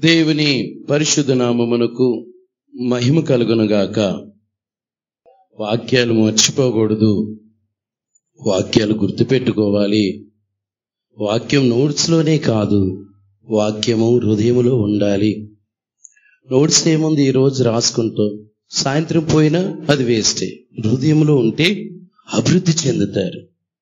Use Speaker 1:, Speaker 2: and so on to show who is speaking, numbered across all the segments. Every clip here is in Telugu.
Speaker 1: దేవుని పరిశుద్ధ నామమునకు మహిమ కలుగునుగాక వాక్యాలు మర్చిపోకూడదు వాక్యాలు గుర్తుపెట్టుకోవాలి వాక్యం నోట్స్లోనే కాదు వాక్యము హృదయములో ఉండాలి నోట్స్ ఏముంది ఈరోజు రాసుకుంటాం సాయంత్రం పోయినా అది వేస్టే హృదయంలో ఉంటే అభివృద్ధి చెందుతారు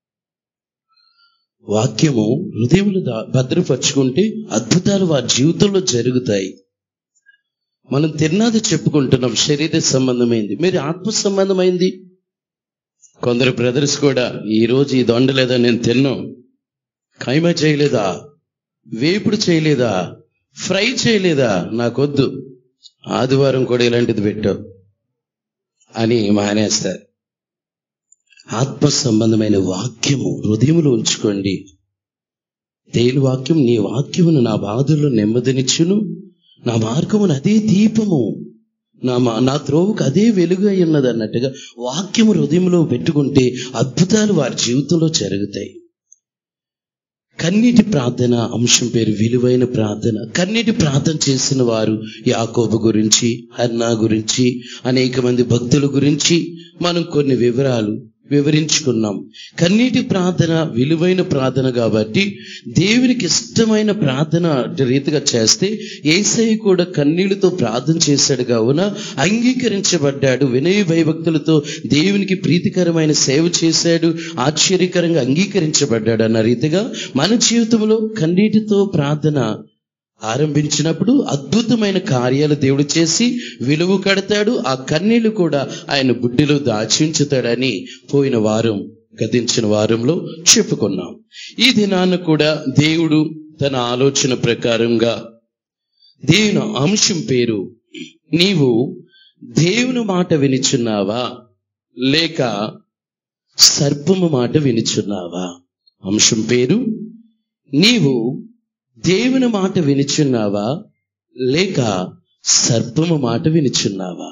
Speaker 1: వాక్యము హృదయములు దా- భద్రపరుచుకుంటే అద్భుతాలు వారి జీవితంలో జరుగుతాయి మనం తిన్నది చెప్పుకుంటున్నాం శరీర సంబంధమైంది మీరు ఆత్మ సంబంధమైంది కొందరు బ్రదర్స్ కూడా ఈ రోజు ఈ దొండ లేదా నేను తిన్నాం ఖైమా చేయలేదా వేపుడు చేయలేదా ఫ్రై చేయలేదా నాకొద్దు ఆదివారం కూడా ఇలాంటిది పెట్టావు అని మానేస్తారు ఆత్మ సంబంధమైన వాక్యము హృదయములో ఉంచుకోండి దేని వాక్యం నీ వాక్యమును నా బాధల్లో నెమ్మదినిచ్చును నా మార్గమును అదే దీపము నా మా నా త్రోవుకు అదే వెలుగు అయి ఉన్నది అన్నట్టుగా వాక్యము హృదయంలో పెట్టుకుంటే అద్భుతాలు వారి జీవితంలో జరుగుతాయి కన్నీటి ప్రార్థన అంశం పేరు విలువైన ప్రార్థన కన్నీటి ప్రార్థన చేసిన వారు యాకోబు గురించి హర్నా గురించి అనేక మంది భక్తుల గురించి మనం కొన్ని వివరాలు వివరించుకున్నాం కన్నీటి ప్రార్థన విలువైన ప్రార్థన కాబట్టి దేవునికి ఇష్టమైన ప్రార్థన రీతిగా చేస్తే ఏసై కూడా కన్నీళ్లతో ప్రార్థన చేశాడు కావున అంగీకరించబడ్డాడు వినయ భయభక్తులతో దేవునికి ప్రీతికరమైన సేవ చేశాడు ఆశ్చర్యకరంగా అంగీకరించబడ్డాడు అన్న రీతిగా మన జీవితంలో కన్నీటితో ప్రార్థన ఆరంభించినప్పుడు అద్భుతమైన కార్యాలు దేవుడు చేసి విలువ కడతాడు ఆ కన్నీళ్లు కూడా ఆయన బుడ్డిలో దాచించుతాడని పోయిన వారం గతించిన వారంలో చెప్పుకున్నాం ఈ దినాన్ని కూడా దేవుడు తన ఆలోచన ప్రకారంగా దేవుని అంశం పేరు నీవు దేవుని మాట వినిచున్నావా లేక సర్పము మాట వినిచున్నావా అంశం పేరు నీవు దేవుని మాట వినిచున్నావా లేక సర్పము మాట వినిచున్నావా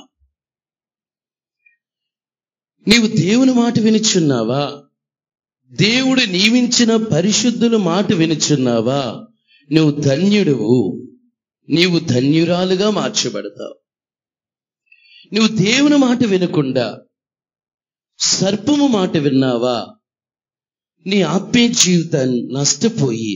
Speaker 1: నీవు దేవుని మాట వినిచున్నావా దేవుడు నియమించిన పరిశుద్ధుల మాట వినిచున్నావా నువ్వు ధన్యుడువు నీవు ధన్యురాలుగా మార్చబడతావు నువ్వు దేవుని మాట వినకుండా సర్పము మాట విన్నావా నీ ఆత్మీయ జీవితాన్ని నష్టపోయి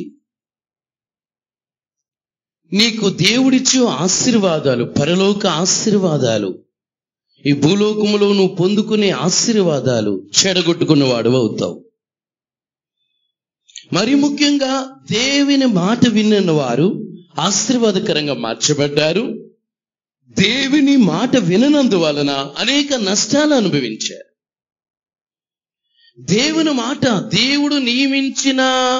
Speaker 1: నీకు దేవుడిచ్చు ఆశీర్వాదాలు పరలోక ఆశీర్వాదాలు ఈ భూలోకములో నువ్వు పొందుకునే ఆశీర్వాదాలు చెడగొట్టుకున్న వాడు అవుతావు మరి ముఖ్యంగా దేవుని మాట విన్న వారు ఆశీర్వాదకరంగా మార్చబడ్డారు దేవుని మాట విననందువలన అనేక నష్టాలు అనుభవించారు దేవుని మాట దేవుడు నియమించిన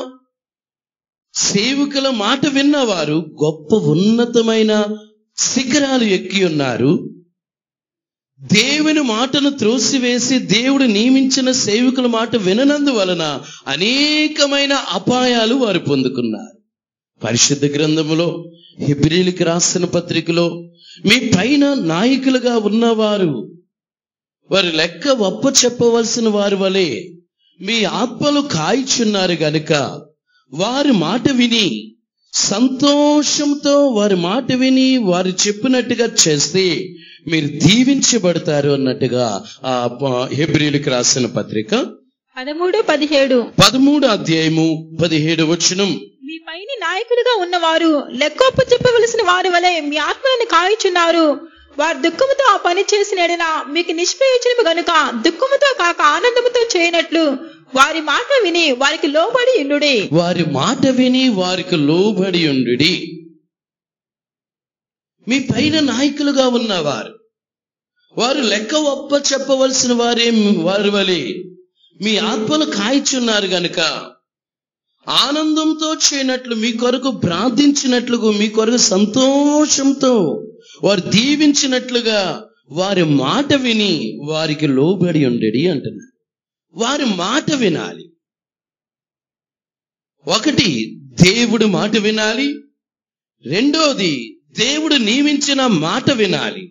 Speaker 1: సేవకుల మాట విన్నవారు గొప్ప ఉన్నతమైన శిఖరాలు ఎక్కి ఉన్నారు దేవుని మాటను త్రోసివేసి దేవుడు నియమించిన సేవకుల మాట విననందువలన అనేకమైన అపాయాలు వారు పొందుకున్నారు పరిశుద్ధ గ్రంథములో హిబ్రిలికి రాసిన పత్రికలో మీ పైన నాయకులుగా ఉన్నవారు వారి లెక్క ఒప్ప చెప్పవలసిన వారి వలె మీ ఆత్మలు కాయిచున్నారు గనుక వారి మాట విని సంతోషంతో వారి మాట విని వారు చెప్పినట్టుగా చేస్తే మీరు దీవించబడతారు అన్నట్టుగా ఆ హెబ్రిలకు రాసిన పత్రిక
Speaker 2: పదమూడు పదిహేడు
Speaker 1: పదమూడు అధ్యాయము పదిహేడు వచనం
Speaker 2: మీ పైని నాయకులుగా ఉన్నవారు లెక్కొప్ప చెప్పవలసిన వారి వలె మీ ఆత్మలను కాయుచున్నారు వారు దుఃఖముతో ఆ పని చేసిన ఎడల మీకు నిష్ప్రయోజనము గనుక దుఃఖముతో కాక ఆనందముతో చేయనట్లు వారి మాట విని వారికి లోబడి ఇండుడి
Speaker 1: వారి మాట విని వారికి లోబడి ఉండు మీ పైన నాయకులుగా ఉన్నవారు వారు లెక్క ఒప్ప చెప్పవలసిన వారే వారి వలె మీ ఆత్మలు కాయిచున్నారు గనుక ఆనందంతో చేయనట్లు మీ కొరకు ప్రార్థించినట్లుగా మీ కొరకు సంతోషంతో వారు దీవించినట్లుగా వారి మాట విని వారికి లోబడి ఉండడి అంటున్నారు వారి మాట వినాలి ఒకటి దేవుడు మాట వినాలి రెండోది దేవుడు నియమించిన మాట వినాలి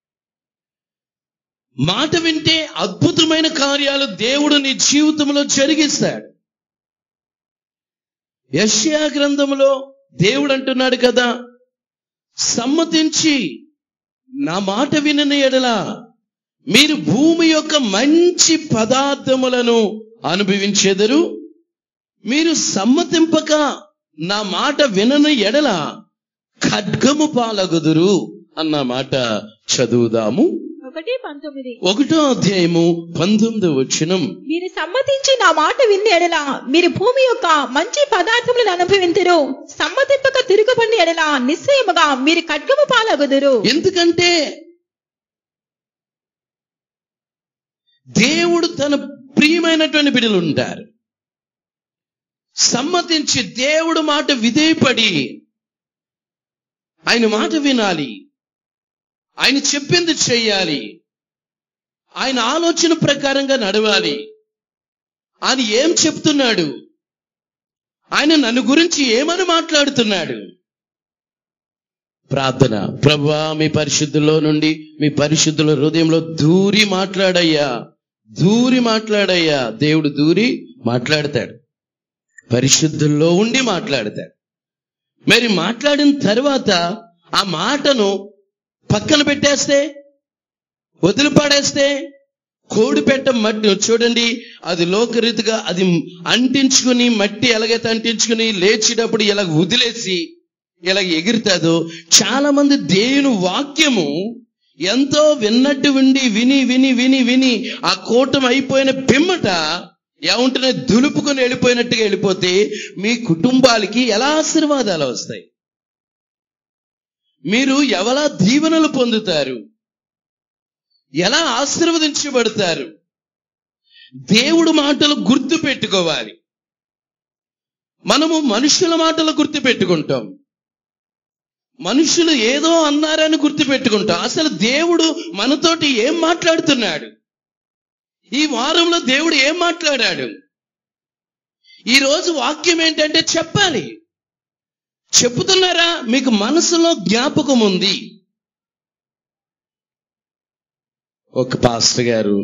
Speaker 1: మాట వింటే అద్భుతమైన కార్యాలు దేవుడు నీ జీవితంలో జరిగిస్తాడు యష్యా గ్రంథంలో దేవుడు అంటున్నాడు కదా సమ్మతించి నా మాట వినన ఎడల మీరు భూమి యొక్క మంచి పదార్థములను అనుభవించెదరు మీరు సమ్మతింపక నా మాట వినని ఎడల ఖడ్గము పాలగుదురు అన్న మాట చదువుదాము
Speaker 2: ఒకటి పంతొమ్మిది
Speaker 1: ఒకటో అధ్యాయము పంతొమ్మిది వచ్చినం
Speaker 2: మీరు సమ్మతించి నా మాట విన్న ఎడల మీరు భూమి యొక్క మంచి పదార్థములను అనుభవింతురు సమ్మతింపక తిరుగుబడిన ఎడల నిశ్చయముగా మీరు ఖడ్గము పాలగుదురు
Speaker 1: ఎందుకంటే దేవుడు తన ప్రియమైనటువంటి బిడ్డలు ఉంటారు సమ్మతించి దేవుడు మాట విధేయపడి ఆయన మాట వినాలి ఆయన చెప్పింది చెయ్యాలి ఆయన ఆలోచన ప్రకారంగా నడవాలి ఆయన ఏం చెప్తున్నాడు ఆయన నన్ను గురించి ఏమని మాట్లాడుతున్నాడు ప్రార్థన ప్రభా మీ పరిశుద్ధుల్లో నుండి మీ పరిశుద్ధుల హృదయంలో దూరి మాట్లాడయ్యా దూరి మాట్లాడయ్యా దేవుడు దూరి మాట్లాడతాడు పరిశుద్ధుల్లో ఉండి మాట్లాడతాడు మరి మాట్లాడిన తర్వాత ఆ మాటను పక్కన పెట్టేస్తే వదిలిపాడేస్తే కోడి పెట్ట మట్టి చూడండి అది లోకరీతిగా అది అంటించుకుని మట్టి ఎలాగైతే అంటించుకుని లేచేటప్పుడు ఇలా వదిలేసి ఇలా ఎగురుతాదో చాలా మంది దేవుని వాక్యము ఎంతో విన్నట్టు విండి విని విని విని విని ఆ కూటం అయిపోయిన పిమ్మట ఏముంటనే దులుపుకొని వెళ్ళిపోయినట్టుగా వెళ్ళిపోతే మీ కుటుంబాలకి ఎలా ఆశీర్వాదాలు వస్తాయి మీరు ఎవలా దీవెనలు పొందుతారు ఎలా ఆశీర్వదించబడతారు దేవుడు మాటలు గుర్తు పెట్టుకోవాలి మనము మనుషుల మాటలు గుర్తు పెట్టుకుంటాం మనుషులు ఏదో అన్నారని గుర్తు పెట్టుకుంటాం అసలు దేవుడు మనతోటి ఏం మాట్లాడుతున్నాడు ఈ వారంలో దేవుడు ఏం మాట్లాడాడు ఈ రోజు వాక్యం ఏంటంటే చెప్పాలి చెప్పుతున్నారా మీకు మనసులో జ్ఞాపకం ఉంది ఒక పాస్టర్ గారు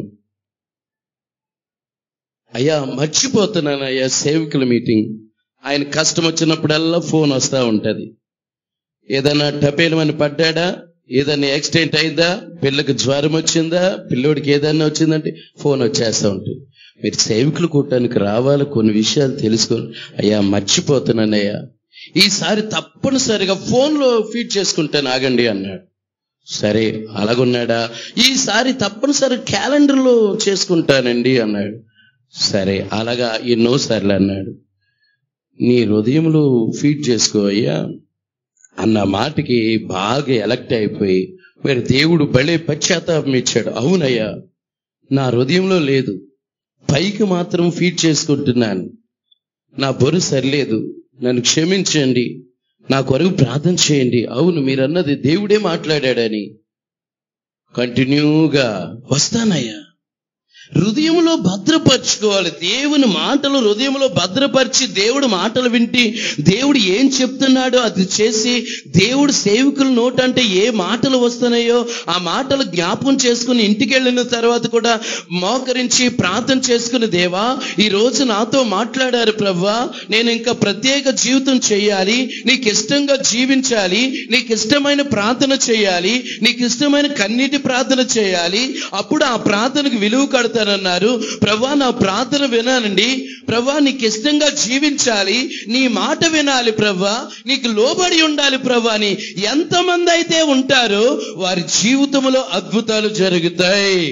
Speaker 1: అయ్యా మర్చిపోతున్నాను అయ్యా సేవకుల మీటింగ్ ఆయన కష్టం వచ్చినప్పుడల్లా ఫోన్ వస్తూ ఉంటది ఏదైనా టపేలమని పడ్డాడా ఏదైనా యాక్సిడెంట్ అయిందా పిల్లకి జ్వరం వచ్చిందా పిల్లోడికి ఏదైనా వచ్చిందంటే ఫోన్ వచ్చేస్తూ ఉంటుంది మీరు సేవకులు కూటానికి రావాలి కొన్ని విషయాలు తెలుసుకోండి అయ్యా మర్చిపోతున్నానయ్యా ఈసారి తప్పనిసరిగా ఫోన్లో ఫీడ్ చేసుకుంటాను ఆగండి అన్నాడు సరే అలాగున్నాడా ఈసారి తప్పనిసరి క్యాలెండర్లో చేసుకుంటానండి అన్నాడు సరే అలాగా ఎన్నోసార్లు అన్నాడు నీ హృదయంలో ఫీడ్ చేసుకో అయ్యా అన్న మాటకి బాగా ఎలక్ట్ అయిపోయి మరి దేవుడు భలే పశ్చాత్తాపం ఇచ్చాడు అవునయ్యా నా హృదయంలో లేదు పైకి మాత్రం ఫీడ్ చేసుకుంటున్నాను నా బొరు సరిలేదు నన్ను క్షమించండి నా కొరకు ప్రార్థన చేయండి అవును మీరన్నది దేవుడే మాట్లాడాడని కంటిన్యూగా వస్తానయ్యా హృదయంలో భద్రపరచుకోవాలి దేవుని మాటలు హృదయంలో భద్రపరిచి దేవుడు మాటలు వింటి దేవుడు ఏం చెప్తున్నాడో అది చేసి దేవుడు సేవకుల నోట అంటే ఏ మాటలు వస్తున్నాయో ఆ మాటలు జ్ఞాపకం చేసుకుని ఇంటికి వెళ్ళిన తర్వాత కూడా మోకరించి ప్రార్థన చేసుకుని దేవా ఈ రోజు నాతో మాట్లాడారు ప్రవ్వా నేను ఇంకా ప్రత్యేక జీవితం చేయాలి నీకు ఇష్టంగా జీవించాలి నీకు ఇష్టమైన ప్రార్థన చేయాలి నీకు ఇష్టమైన కన్నీటి ప్రార్థన చేయాలి అప్పుడు ఆ ప్రార్థనకు విలువ కడతానన్నారు ప్రభా నా ప్రార్థన వినానండి ప్రభా నీకు ఇష్టంగా జీవించాలి నీ మాట వినాలి ప్రభా నీకు లోబడి ఉండాలి ప్రభా అని ఎంతమంది అయితే ఉంటారో వారి జీవితంలో అద్భుతాలు జరుగుతాయి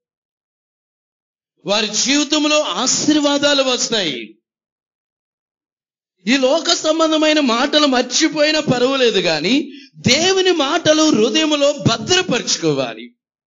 Speaker 1: వారి జీవితంలో ఆశీర్వాదాలు వస్తాయి ఈ లోక సంబంధమైన మాటలు మర్చిపోయినా పర్వాలేదు కానీ దేవుని మాటలు హృదయములో భద్రపరచుకోవాలి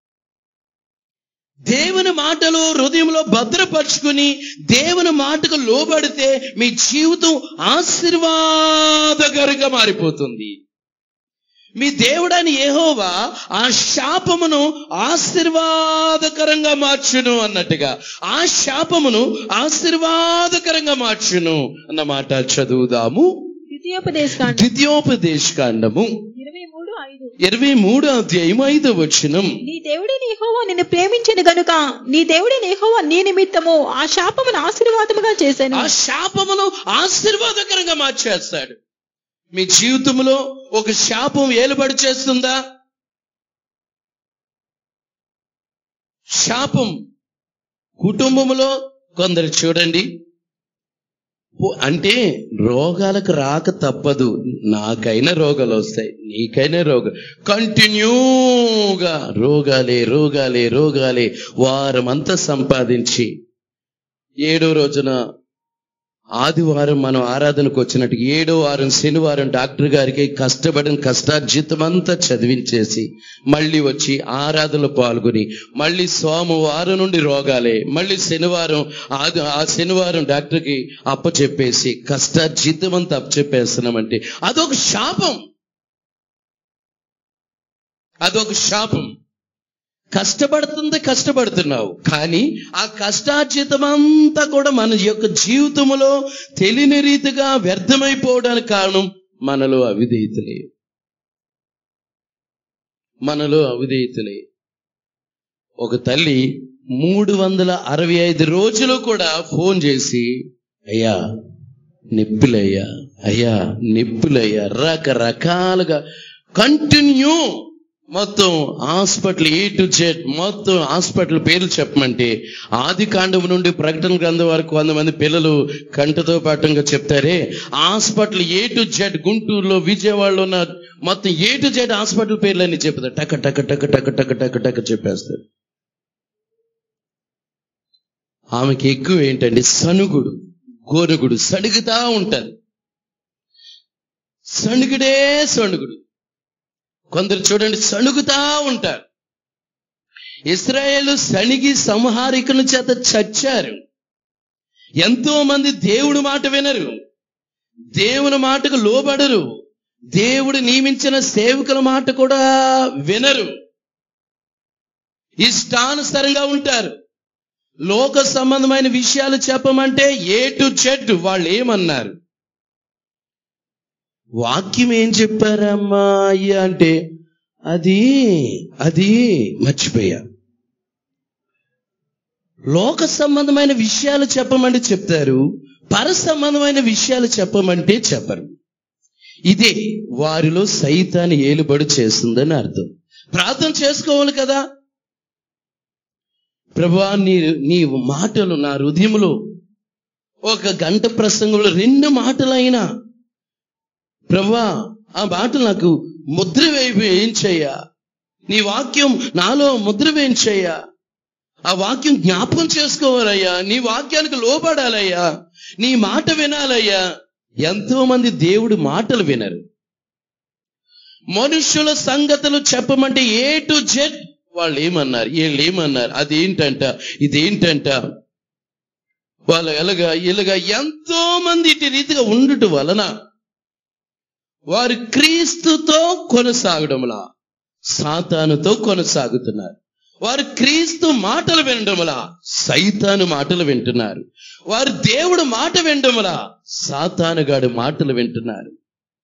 Speaker 1: దేవుని మాటలు హృదయంలో భద్రపరుచుకుని దేవుని మాటకు లోబడితే మీ జీవితం ఆశీర్వాదకరంగా మారిపోతుంది మీ దేవుడని యెహోవా ఆ శాపమును ఆశీర్వాదకరంగా మార్చును అన్నట్టుగా ఆ శాపమును ఆశీర్వాదకరంగా మార్చును అన్న మాట చదువుదాము
Speaker 2: ద్వితీయోపదేశకాండం
Speaker 1: ద్వితీయోపదేశ కాండము
Speaker 2: ఇరవై మూడు ఐదు
Speaker 1: ఇరవై మూడు అధ్యాయం ఐదో వచనం
Speaker 2: నీ దేవుడి నీహోవా నిన్ను ప్రేమించను గనుక నీ దేవుడి నీహోవా నీ నిమిత్తము ఆ శాపమును ఆశీర్వాదముగా చేశాను
Speaker 1: ఆ శాపమును ఆశీర్వాదకరంగా మార్చేస్తాడు మీ జీవితంలో ఒక శాపం ఏలుబడి చేస్తుందా శాపం కుటుంబంలో కొందరు చూడండి ఓ- అంటే రోగాలకు రాక తప్పదు నాకైనా రోగాలు వస్తాయి నీకైనా రోగం కంటిన్యూగా రోగాలే రోగాలే రోగాలే వారం అంతా సంపాదించి ఏడో రోజున ఆదివారం మనం ఆరాధనకు వచ్చినట్టు ఏడో వారం శనివారం డాక్టర్ గారికి కష్టపడిన కష్టార్జితం అంతా చదివించేసి మళ్ళీ వచ్చి ఆరాధనలో పాల్గొని మళ్ళీ సోమవారం నుండి రోగాలే మళ్ళీ శనివారం ఆది ఆ శనివారం డాక్టర్కి అప్పచెప్పేసి కష్టార్జితం అంతా అప్పచెప్పేస్తున్నామంటే అదొక శాపం అదొక శాపం కష్టపడుతుంది కష్టపడుతున్నావు కానీ ఆ కష్టార్జితం అంతా కూడా మన యొక్క జీవితంలో తెలియని రీతిగా వ్యర్థమైపోవడానికి కారణం మనలో అవిధేయతలే మనలో అవిధేయతలే ఒక తల్లి మూడు వందల అరవై ఐదు రోజులు కూడా ఫోన్ చేసి అయ్యా నిప్పులయ్యా అయ్యా నిప్పులయ్యా రకరకాలుగా కంటిన్యూ మొత్తం హాస్పిటల్ ఏ టు జెడ్ మొత్తం హాస్పిటల్ పేర్లు చెప్పమంటే ఆది కాండం నుండి ప్రకటన గ్రంథం వరకు వంద మంది పిల్లలు కంటతో పాఠంగా చెప్తారే హాస్పిటల్ ఏ టు జెడ్ గుంటూరులో విజయవాడలో ఉన్న మొత్తం ఏ టు జెడ్ హాస్పిటల్ పేర్లన్నీ చెప్తారు టక టక టక టక టక టక టక చెప్పేస్తారు ఆమెకి ఎక్కువ ఏంటండి సనుగుడు గోనుగుడు సణుగుతా ఉంటారు సణుగుడే సణుగుడు కొందరు చూడండి సణుగుతా ఉంటారు ఇస్రాయేలు సణిగి సంహారికుల చేత చచ్చారు ఎంతో మంది దేవుడి మాట వినరు దేవుని మాటకు లోబడరు దేవుడు నియమించిన సేవకుల మాట కూడా వినరు ఇష్టానుసారంగా ఉంటారు లోక సంబంధమైన విషయాలు చెప్పమంటే ఏ టు జెడ్ వాళ్ళు ఏమన్నారు వాక్యం ఏం చెప్పారమ్మా అయ్యా అంటే అది అది మర్చిపోయా లోక సంబంధమైన విషయాలు చెప్పమంటే చెప్తారు పర సంబంధమైన విషయాలు చెప్పమంటే చెప్పరు ఇదే వారిలో సైతాన్ని ఏలుబడి చేస్తుందని అర్థం ప్రార్థన చేసుకోవాలి కదా ప్రభా నీ నీ మాటలు నా హృదయంలో ఒక గంట ప్రసంగంలో రెండు మాటలైనా ప్రభా ఆ మాటలు నాకు ముద్ర వేయి ఏం చెయ్యా నీ వాక్యం నాలో ముద్ర వేయించయ్యా ఆ వాక్యం జ్ఞాపకం చేసుకోవాలయ్యా నీ వాక్యానికి లోపడాలయ్యా నీ మాట వినాలయ్యా ఎంతో మంది దేవుడి మాటలు వినరు మనుషుల సంగతులు చెప్పమంటే ఏ టు జెడ్ వాళ్ళు ఏమన్నారు వీళ్ళు ఏమన్నారు అదేంటంట ఇదేంటంట వాళ్ళు ఎలాగా ఇలాగా ఎంతో మంది ఇటు రీతిగా ఉండుట వలన వారు క్రీస్తుతో కొనసాగడంలా సాతానుతో కొనసాగుతున్నారు వారు క్రీస్తు మాటలు వినడంలా సైతాను మాటలు వింటున్నారు వారు దేవుడు మాట వినడంలా సాతానుగాడి మాటలు వింటున్నారు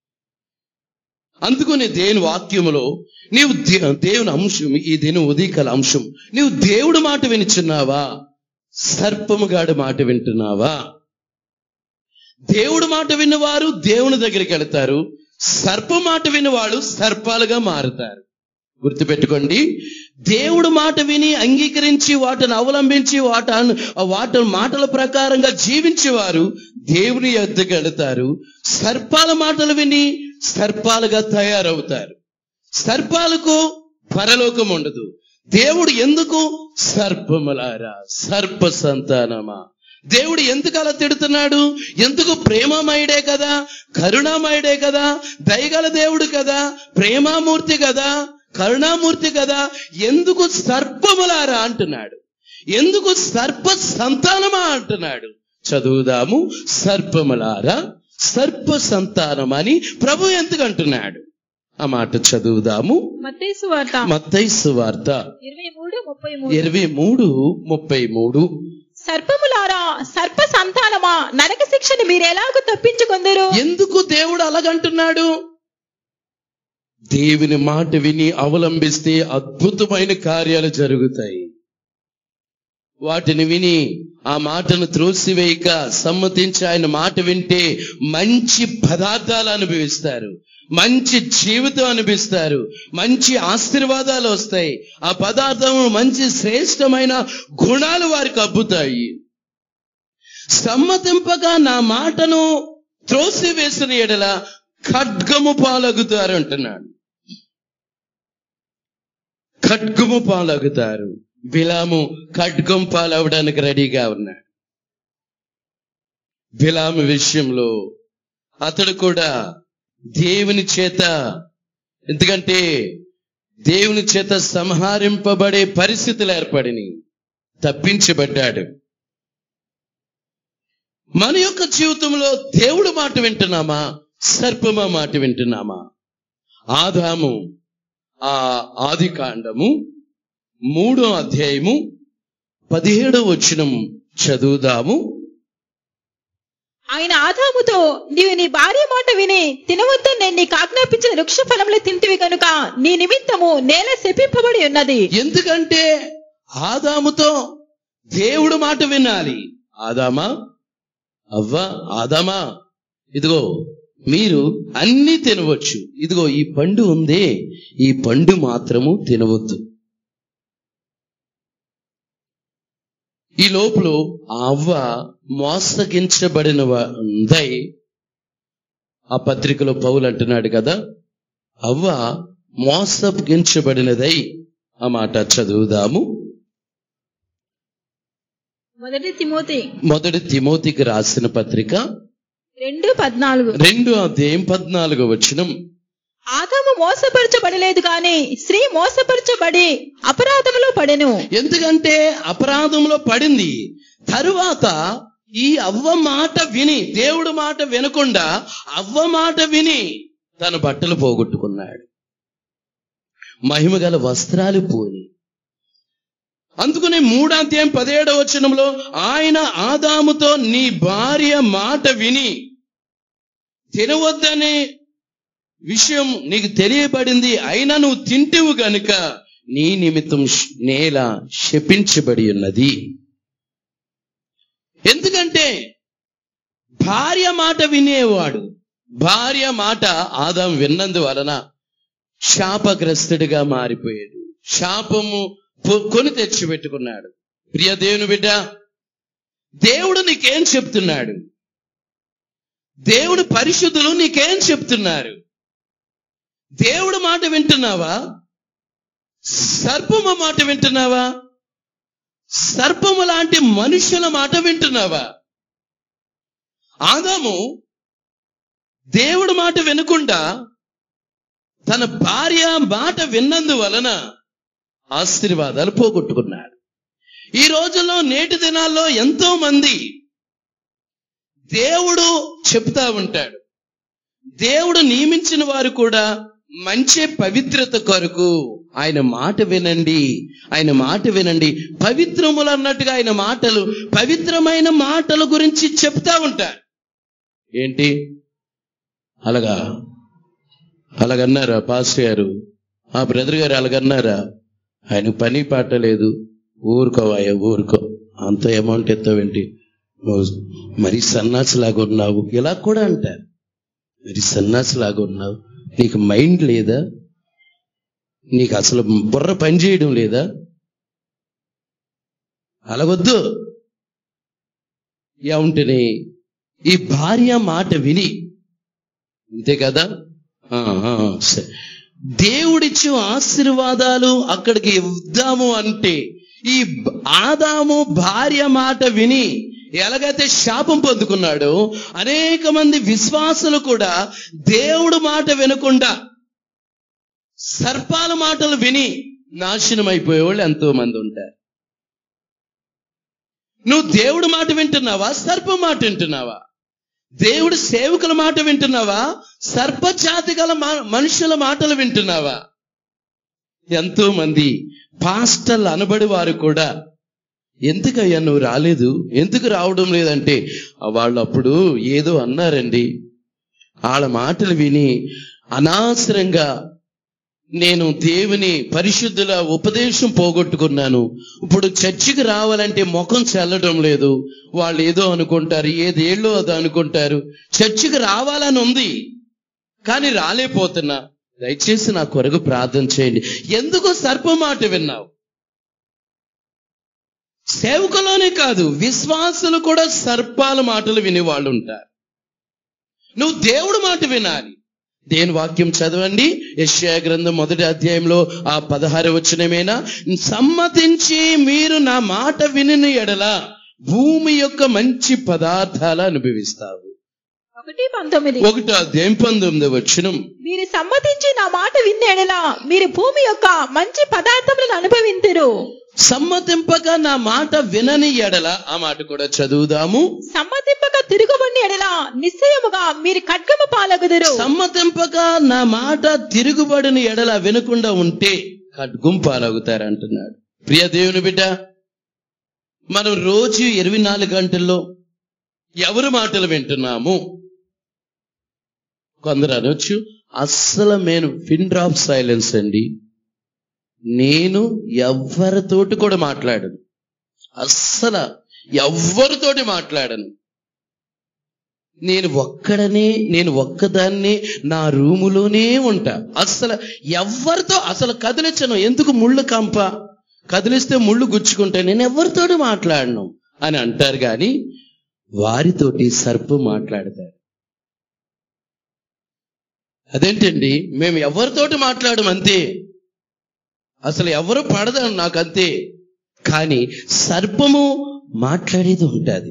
Speaker 1: అందుకని దేవుని వాక్యములో నీవు దే- దేవుని అంశం ఈ దిన ఉదయకాల అంశం నీవు దేవుడు మాట వినిచున్నావా సర్పముగాడి మాట వింటున్నావా దేవుడు మాట విన్నవారు దేవుని దగ్గరికి వెళతారు సర్ప మాట విన్నవాళ్ళు సర్పాలుగా మారుతారు గుర్తుపెట్టుకోండి దేవుడు మాట విని అంగీకరించి వాటిని అవలంబించి వాట వాటి మాటల ప్రకారంగా జీవించేవారు దేవుని యొద్దకు వెళతారు సర్పాల మాటలు విని సర్పాలుగా తయారవుతారు సర్పాలకు పరలోకం ఉండదు దేవుడు ఎందుకు సర్పములారా సర్ప సంతానమా దేవుడు ఎందుకు అలా తిడుతున్నాడు ఎందుకు ప్రేమమయుడే కదా కరుణామయుడే కదా దయగల దేవుడు కదా ప్రేమామూర్తి కదా కరుణామూర్తి కదా ఎందుకు సర్పములారా అంటున్నాడు ఎందుకు సర్ప సంతానమా అంటున్నాడు చదువుదాము సర్పములారా సర్ప సంతానం అని ప్రభు ఎందుకు అంటున్నాడు ఆ మాట చదువుదాము
Speaker 2: మత్తయి సువార్త
Speaker 1: మత్తైసు వార్త
Speaker 2: ఇరవై మూడు ముప్పై మూడు
Speaker 1: ఇరవై మూడు ముప్పై మూడు
Speaker 2: సర్పములారా సర్ప సంతానమా నరక శిక్షను మీరు ఎలాగో తప్పించుకొందరు
Speaker 1: ఎందుకు దేవుడు అలాగంటున్నాడు దేవుని మాట విని అవలంబిస్తే అద్భుతమైన కార్యాలు జరుగుతాయి వాటిని విని ఆ మాటను త్రోసివేయక సమ్మతించి ఆయన మాట వింటే మంచి పదార్థాలు అనుభవిస్తారు మంచి జీవితం అనిపిస్తారు మంచి ఆశీర్వాదాలు వస్తాయి ఆ పదార్థము మంచి శ్రేష్టమైన గుణాలు వారికి అబ్బుతాయి సమ్మతింపగా నా మాటను త్రోసివేసిన ఎడల ఖడ్గము పాలగుతారు అంటున్నాడు ఖడ్గము పాలగుతారు బిలాము ఖడ్గం పాలవడానికి రెడీగా ఉన్నాడు బిలాము విషయంలో అతడు కూడా దేవుని చేత ఎందుకంటే దేవుని చేత సంహరింపబడే పరిస్థితులు ఏర్పడిని తప్పించబడ్డాడు మన యొక్క జీవితంలో దేవుడు మాట వింటున్నామా సర్పమా మాట వింటున్నామా ఆదాము ఆ ఆది కాండము మూడో అధ్యాయము పదిహేడో వచనం చదువుదాము
Speaker 2: ఆయన ఆదాముతో నీవు నీ భార్య మాట విని తినవద్దు నేను నీకు ఆజ్ఞాపించిన వృక్ష ఫలములు తింటివి కనుక నీ నిమిత్తము నేల శపింపబడి ఉన్నది
Speaker 1: ఎందుకంటే ఆదాముతో దేవుడు మాట వినాలి ఆదామా అవ్వ ఆదామా ఇదిగో మీరు అన్ని తినవచ్చు ఇదిగో ఈ పండు ఉందే ఈ పండు మాత్రము తినవద్దు ఈ లోపల ఆ అవ్వ మోసగించబడిన ఉందై ఆ పత్రికలో పౌలు అంటున్నాడు కదా అవ్వ మోసగించబడినదై ఆ మాట చదువుదాము
Speaker 2: మొదటి తిమోతి
Speaker 1: మొదటి తిమోతికి రాసిన పత్రిక
Speaker 2: రెండు పద్నాలుగు
Speaker 1: రెండు అధ్యాయం పద్నాలుగో వచనం
Speaker 2: ఆదాము మోసపరచబడలేదు గాని స్త్రీ మోసపరచబడి అపరాధములో పడెను
Speaker 1: ఎందుకంటే అపరాధంలో పడింది తరువాత ఈ అవ్వ మాట విని దేవుడు మాట వినకుండా అవ్వ మాట విని తన బట్టలు పోగొట్టుకున్నాడు మహిమగల వస్త్రాలు పోని అందుకనే మూడాధ్యాయం పదిహేడవ వచనంలో ఆయన ఆదాముతో నీ భార్య మాట విని తినవద్దనే విషయం నీకు తెలియబడింది అయినా నువ్వు తింటివు గనుక నీ నిమిత్తం శ్- నేల శపించబడి ఉన్నది ఎందుకంటే భార్య మాట వినేవాడు భార్య మాట ఆదాం విన్నందువలన శాపగ్రస్తుడిగా మారిపోయాడు శాపము పొ- కొని తెచ్చిపెట్టుకున్నాడు ప్రియ దేవుని బిడ్డ దేవుడు నీకేం చెప్తున్నాడు దేవుడు పరిశుద్ధులు నీకేం చెప్తున్నారు దేవుడు మాట వింటున్నావా సర్పము మాట వింటున్నావా సర్పము లాంటి మనుషుల మాట వింటున్నావా ఆదాము దేవుడు మాట వినకుండా తన భార్య మాట విన్నందువలన ఆశీర్వాదాలు పోగొట్టుకున్నాడు ఈ రోజుల్లో నేటి దినాల్లో ఎంతో మంది దేవుడు చెప్తా ఉంటాడు దేవుడు నియమించిన వారు కూడా మంచి పవిత్రత కొరకు ఆయన మాట వినండి ఆయన మాట వినండి పవిత్రములు అన్నట్టుగా ఆయన మాటలు పవిత్రమైన మాటల గురించి చెప్తా ఉంటారు ఏంటి అలాగా అలాగన్నారా పాస్టర్ గారు ఆ బ్రదర్ గారు అలాగన్నారా ఆయన పని పాట లేదు ఊరుకోవాయ ఊరుకో అంత అమౌంట్ ఎత్తావేంటి నువ్వు మరి సన్నాసిలాగా ఉన్నావు ఇలా కూడా అంటారు మరి సన్నాసిలాగా ఉన్నావు నీకు మైండ్ లేదా నీకు అసలు బుర్ర పని చేయడం లేదా అలాగొద్దు ఏముంటేనే ఈ భార్య మాట విని అంతే కదా ఆ, ఆ, సరే. దేవుడిచ్చు ఆశీర్వాదాలు అక్కడికి ఇద్దాము అంటే ఈ బ- ఆదాము భార్య మాట విని ఎలాగైతే శాపం పొందుకున్నాడో అనేక మంది విశ్వాసులు కూడా దేవుడు మాట వినకుండా సర్పాల మాటలు విని నాశనం అయిపోయేవాళ్ళు ఎంతో మంది ఉంటారు నువ్వు దేవుడు మాట వింటున్నావా సర్పం మాట వింటున్నావా దేవుడు సేవకుల మాట వింటున్నావా సర్పజాతి గల మా- మనుషుల మాటలు వింటున్నావా ఎంతో మంది పాస్టర్లు అనబడి వారు కూడా ఎందుకయ్యా నువ్వు రాలేదు ఎందుకు రావడం లేదంటే "ఆ వాళ్ళు అప్పుడు ఏదో అన్నారండి వాళ్ళ మాటలు విని అనవసరంగా నేను దేవుని పరిశుద్ధుల ఉపదేశం పోగొట్టుకున్నాను ఇప్పుడు చర్చికి రావాలంటే ముఖం చల్లడం లేదు వాళ్ళు ఏదో అనుకుంటారు ఏదేళ్ళో అది అనుకుంటారు చర్చికి రావాలని ఉంది కానీ రాలేపోతున్నా దయచేసి నా కొరకు ప్రార్థన చేయండి ఎందుకు సర్ప మాట విన్నావు సేవకులోనే కాదు విశ్వాసులు కూడా సర్పాల మాటలు వినేవాళ్ళు ఉంటారు నువ్వు దేవుడు మాట వినాలి దేని వాక్యం చదవండి యెషయా గ్రంథం మొదటి అధ్యాయంలో ఆ పదహారు వచ్చినమేనా సమ్మతించి మీరు నా మాట విని ఎడల భూమి యొక్క మంచి పదార్థాలు అనుభవిస్తావు
Speaker 2: ఒకటి పంతొమ్మిది
Speaker 1: ఒకటో అధ్యాయం పంతొమ్మిది వచ్చినం
Speaker 2: మీరు సమ్మతించి నా మాట విన్నేడలా మీరు భూమి యొక్క మంచి పదార్థములను అనుభవింతురు
Speaker 1: సమ్మతింపక నా మాట వినని ఎడల ఆ మాట కూడా చదువుదాము
Speaker 2: సమ్మతింపక తిరుగుబడిన ఎడలా నిశ్చయముగా మీరు ఖడ్గము పాలగుదురు
Speaker 1: సమ్మతింపక నా మాట తిరుగుబడిన ఎడల వినకుండా ఉంటే ఖడ్గం పాలవుతారంటున్నాడు ప్రియ దేవుని బిడ్డ మనం రోజు ఇరవై నాలుగు గంటల్లో ఎవరి మాటలు వింటున్నాము కొందరు అనొచ్చు అస్సలు నేను పిన్ డ్రాప్ సైలెన్స్ అండి నేను ఎవరితోటి కూడా మాట్లాడను అస్సలు ఎవరితోటి మాట్లాడను నేను ఒక్కడనే నేను ఒక్కదాన్ని నా రూములోనే ఉంటా అస్సలు ఎవరితో అసలు కదిలించను ఎందుకు ముళ్ళు కంప కదిలిస్తే ముళ్ళు గుచ్చుకుంటా నేను ఎవరితోటి మాట్లాడను అని అంటారు కానీ వారితోటి సర్పు మాట్లాడతారు అదేంటండి మేము ఎవరితోటి మాట్లాడము అంతే అసలు ఎవరు పడదని నాకు అంతే కానీ సర్పము మాట్లాడేది ఉంటుంది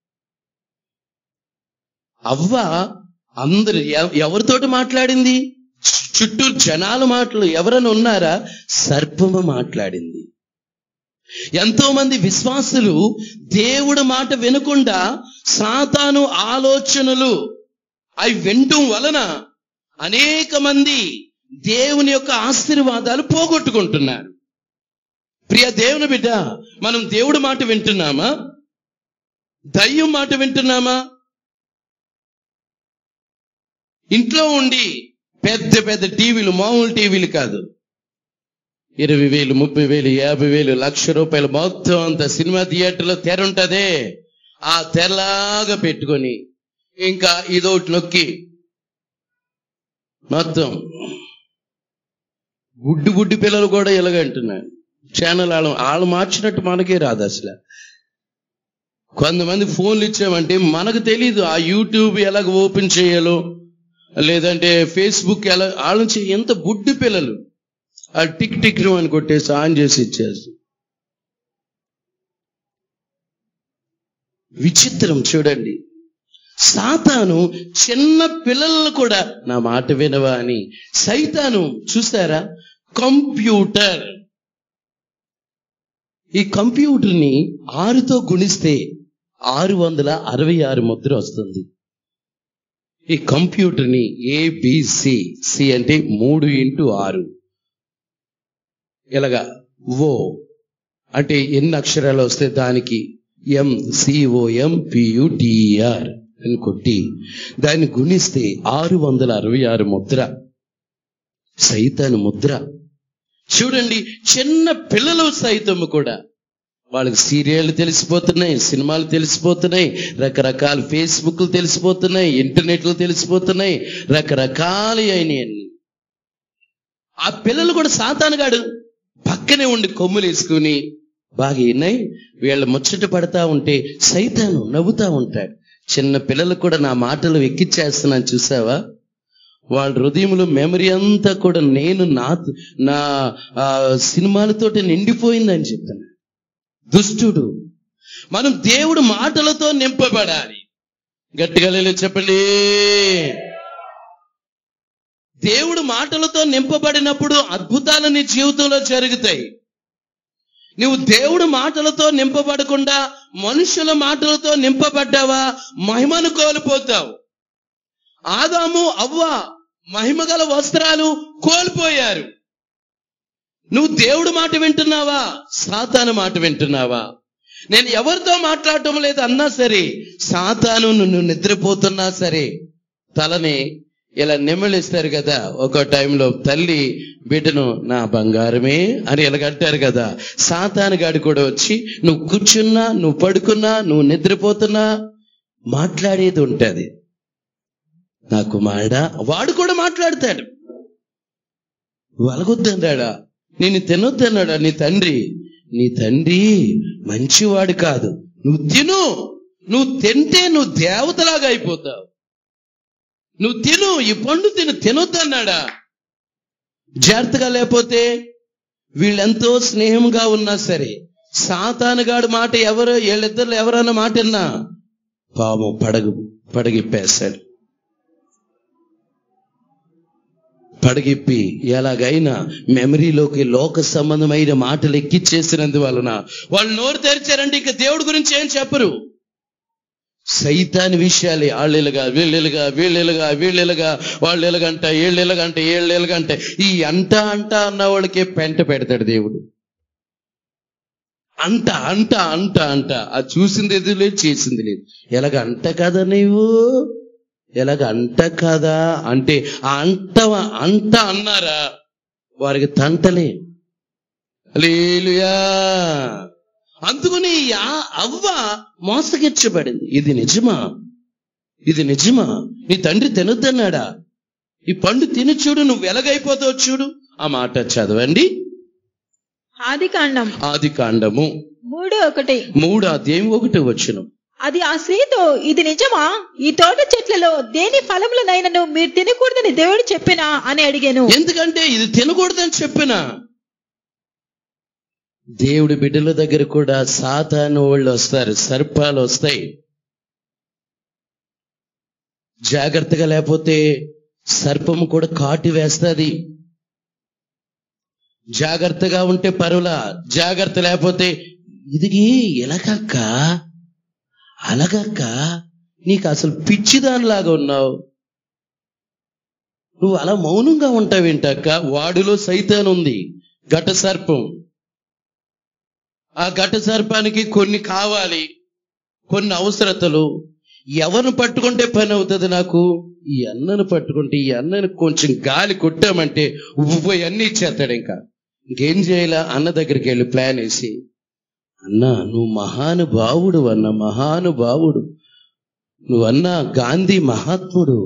Speaker 1: అవ్వ అందరు ఎవ- ఎవరితోటి మాట్లాడింది చు- చుట్టూ జనాల మాటలు ఎవరైనా ఉన్నారా సర్పము మాట్లాడింది ఎంతో మంది విశ్వాసులు దేవుడు మాట వినకుండా సాతాను ఆలోచనలు అవి వినటం వలన అనేక మంది దేవుని యొక్క ఆశీర్వాదాలు పోగొట్టుకుంటున్నారు ప్రియ దేవుని బిడ్డ మనం దేవుడి మాట వింటున్నామా దయ్యం మాట వింటున్నామా ఇంట్లో ఉండి పెద్ద పెద్ద టీవీలు మామూలు టీవీలు కాదు ఇరవై వేలు ముప్పై వేలు యాభై వేలు లక్ష రూపాయలు మొత్తం అంత సినిమా థియేటర్లో తెర ఉంటదే ఆ తెరలాగా పెట్టుకొని ఇంకా ఇదోటి నొక్కి మొత్తం గుడ్డు గుడ్డి పిల్లలు కూడా ఇలాగంటున్నారు ఛానల్ వాళ్ళు వాళ్ళు మార్చినట్టు మనకే రాదు అసలు కొంతమంది ఫోన్లు ఇచ్చామంటే మనకు తెలీదు ఆ యూట్యూబ్ ఎలాగ ఓపెన్ చేయాలో లేదంటే ఫేస్బుక్ ఎలా వాళ్ళ నుంచి ఎంత బుడ్డి పిల్లలు ఆ టిక్ టిక్ అని కొట్టేసి ఆన్ చేసి ఇచ్చేసి విచిత్రం చూడండి సాతాను చిన్న పిల్లలను కూడా నా మాట వినవా అని సైతాను చూసారా కంప్యూటర్ ఈ కంప్యూటర్ని ఆరుతో గుణిస్తే ఆరు వందల అరవై ఆరు ముద్ర వస్తుంది ఈ కంప్యూటర్ని ఏబిసి సి అంటే మూడు ఇంటూ ఆరు ఇలాగా ఓ అంటే ఎన్ని అక్షరాలు వస్తే దానికి ఎం సిఓఎం పియుటిఆర్ అని కొట్టి దాన్ని గుణిస్తే ఆరు వందల అరవై ఆరు ముద్ర సైతాను ముద్ర చూడండి చిన్న పిల్లలు సైతం కూడా వాళ్ళకి సీరియల్ తెలిసిపోతున్నాయి సినిమాలు తెలిసిపోతున్నాయి రకరకాల ఫేస్బుక్లు తెలిసిపోతున్నాయి ఇంటర్నెట్లు తెలిసిపోతున్నాయి రకరకాల అయినాయి ఆ పిల్లలు కూడా సాతానుగాడు పక్కనే ఉండి కొమ్ములు వేసుకుని బాగా విన్నాయి వీళ్ళ ముచ్చట పడతా ఉంటే సైతాను నవ్వుతా ఉంటాడు చిన్న పిల్లలు కూడా నా మాటలు ఎక్కిచ్చేస్తున్నాను చూసావా వాళ్ళ హృదయంలో మెమరీ అంతా కూడా నేను నా నా ఆ, సినిమాలతోటి నిండిపోయిందని చెప్తున్నా దుష్టుడు మనం దేవుడు మాటలతో నింపబడాలి గట్టిగా లేలే చెప్పండి దేవుడు మాటలతో నింపబడినప్పుడు అద్భుతాలు నీ జీవితంలో జరుగుతాయి నువ్వు దేవుడు మాటలతో నింపబడకుండా మనుషుల మాటలతో నింపబడ్డావా మహిమను కోల్పోతావు ఆదాము అవ్వ మహిమగల వస్త్రాలు కోల్పోయారు నువ్వు దేవుడు మాట వింటున్నావా సాతాను మాట వింటున్నావా నేను ఎవరితో మాట్లాడటం లేదు అన్నా సరే సాతాను నువ్వు నిద్రపోతున్నా సరే తలని ఇలా నెమలిస్తారు కదా ఒక టైంలో తల్లి బిడ్డను నా బంగారమే అని ఇలాగంటారు కదా సాతానుగాడు కూడా వచ్చి నువ్వు కూర్చున్నా నువ్వు పడుకున్నా నువ్వు నిద్రపోతున్నా మాట్లాడేది ఉంటది నా కుమారుడా వాడు కూడా మాట్లాడతాడు వలగొద్దన్నాడా నేను తినొద్దన్నాడా నీ తండ్రి నీ తండ్రి మంచివాడు కాదు నువ్వు తిను నువ్వు తింటే నువ్వు దేవతలాగా అయిపోతావు నువ్వు తిను ఈ పండు తిను తినొద్దన్నాడా జాగ్రత్తగా లేకపోతే వీళ్ళెంతో స్నేహంగా ఉన్నా సరే సాతానుగాడు మాట ఎవరు వీళ్ళిద్దరు ఎవరన్నా మాట విన్నా పాము పడగు పడగిప్పేశాడు పడగిప్పి ఎలాగైనా మెమరీలోకి లోక సంబంధమైన మాటలు ఎక్కిచ్చేసినందువలన వాళ్ళు నోరు తెరిచారంటే ఇక దేవుడి గురించి ఏం చెప్పరు సైతాని విషయాలే వాళ్ళెలుగా వీళ్ళెలుగా వీళ్ళెలుగా వీళ్ళెలుగా వాళ్ళు ఎలుగంట ఏళ్ళు ఎలుగంట ఏళ్ళు ఎలుగంట ఈ అంట అంట అన్న వాళ్ళకే పెంట పెడతాడు దేవుడు అంట అంట అంట అంట అది చూసింది ఎదు లేదు చేసింది లేదు ఎలాగ అంట కదా నీవు ఎలాగ అంట కదా అంటే ఆ అంట అంట అన్నారా వారికి తంటలే లేలుయా అందుకని యా- అవ్వ మోసగిచ్చబడింది ఇది నిజమా ఇది నిజమా నీ తండ్రి తినొద్దన్నాడా ఈ పండు తిని చూడు నువ్వు ఎలాగైపోతావు చూడు ఆ మాట చదవండి
Speaker 2: ఆది కాండం
Speaker 1: ఆది కాండము
Speaker 2: మూడు ఒకటి
Speaker 1: మూడు అధ్యాయం ఒకటి వచ్చును
Speaker 2: అది ఆ స్త్రీతో ఇది నిజమా ఈ తోట చెట్లలో దేని ఫలములనైనను మీరు తినకూడదని దేవుడు చెప్పినా అని అడిగాను
Speaker 1: ఎందుకంటే ఇది తినకూడదని చెప్పిన దేవుడి బిడ్డల దగ్గర కూడా సాతాను వాళ్ళు వస్తారు సర్పాలు వస్తాయి జాగ్రత్తగా లేకపోతే సర్పము కూడా కాటి వేస్తుంది జాగ్రత్తగా ఉంటే పరులా జాగ్రత్త లేకపోతే ఇదిగి ఎలాగక్క అలాగక్క నీకు అసలు పిచ్చిదానిలాగా ఉన్నావు నువ్వు అలా మౌనంగా ఉంటావేంటక్క వాడిలో సైతాన్ ఉంది ఘట సర్పం ఆ ఘట సర్పానికి కొన్ని కావాలి కొన్ని అవసరతలు ఎవరిని పట్టుకుంటే పని అవుతుంది నాకు ఈ అన్నను పట్టుకుంటే ఈ అన్నను కొంచెం గాలి కొట్టామంటే ఉవ్వు అన్ని ఇచ్చేస్తాడు ఇంకా ఇంకేం చేయాలా అన్న దగ్గరికి వెళ్ళి ప్లాన్ వేసి అన్న నువ్వు మహానుభావుడు అన్న మహానుభావుడు నువ్వన్నా గాంధీ మహాత్ముడు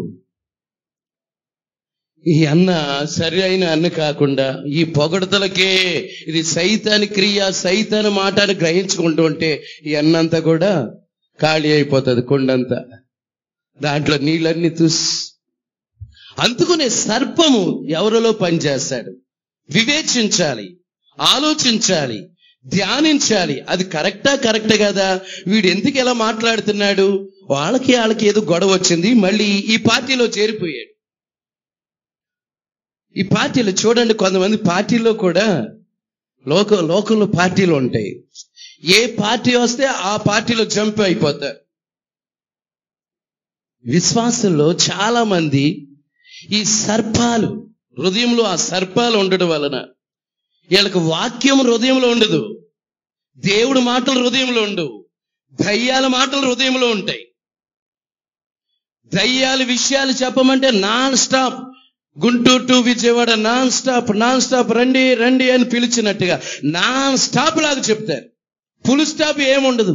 Speaker 1: ఈ అన్న సరి అయిన అన్న కాకుండా ఈ పొగడతలకే ఇది సైతాని క్రియ సైతాని మాట అని గ్రహించుకుంటూ ఉంటే ఈ అన్నంతా కూడా ఖాళీ అయిపోతుంది కొండంతా దాంట్లో నీళ్ళన్నీ తుస్ అందుకునే సర్పము ఎవరిలో పనిచేస్తాడు వివేచించాలి ఆలోచించాలి ధ్యానించాలి అది కరెక్టా కరెక్ట్ కదా వీడు ఎందుకు ఎలా మాట్లాడుతున్నాడు వాళ్ళకి వాళ్ళకి ఏదో గొడవ వచ్చింది మళ్ళీ ఈ పార్టీలో చేరిపోయాడు ఈ పార్టీలు చూడండి కొంతమంది పార్టీలో కూడా లోక లోకంలో పార్టీలు ఉంటాయి ఏ పార్టీ వస్తే ఆ పార్టీలో జంప్ అయిపోతారు విశ్వాసంలో చాలా మంది ఈ సర్పాలు హృదయంలో ఆ సర్పాలు ఉండడం వలన వీళ్ళకి వాక్యం హృదయంలో ఉండదు దేవుడి మాటలు హృదయంలో ఉండవు దయ్యాల మాటలు హృదయంలో ఉంటాయి దయ్యాల విషయాలు చెప్పమంటే non stop Guntur to Vijayawada non stop non stop రండి రండి అని పిలిచినట్టుగా నాన్ స్టాప్ లాగా చెప్తారు ఫుల్ స్టాప్ ఏముండదు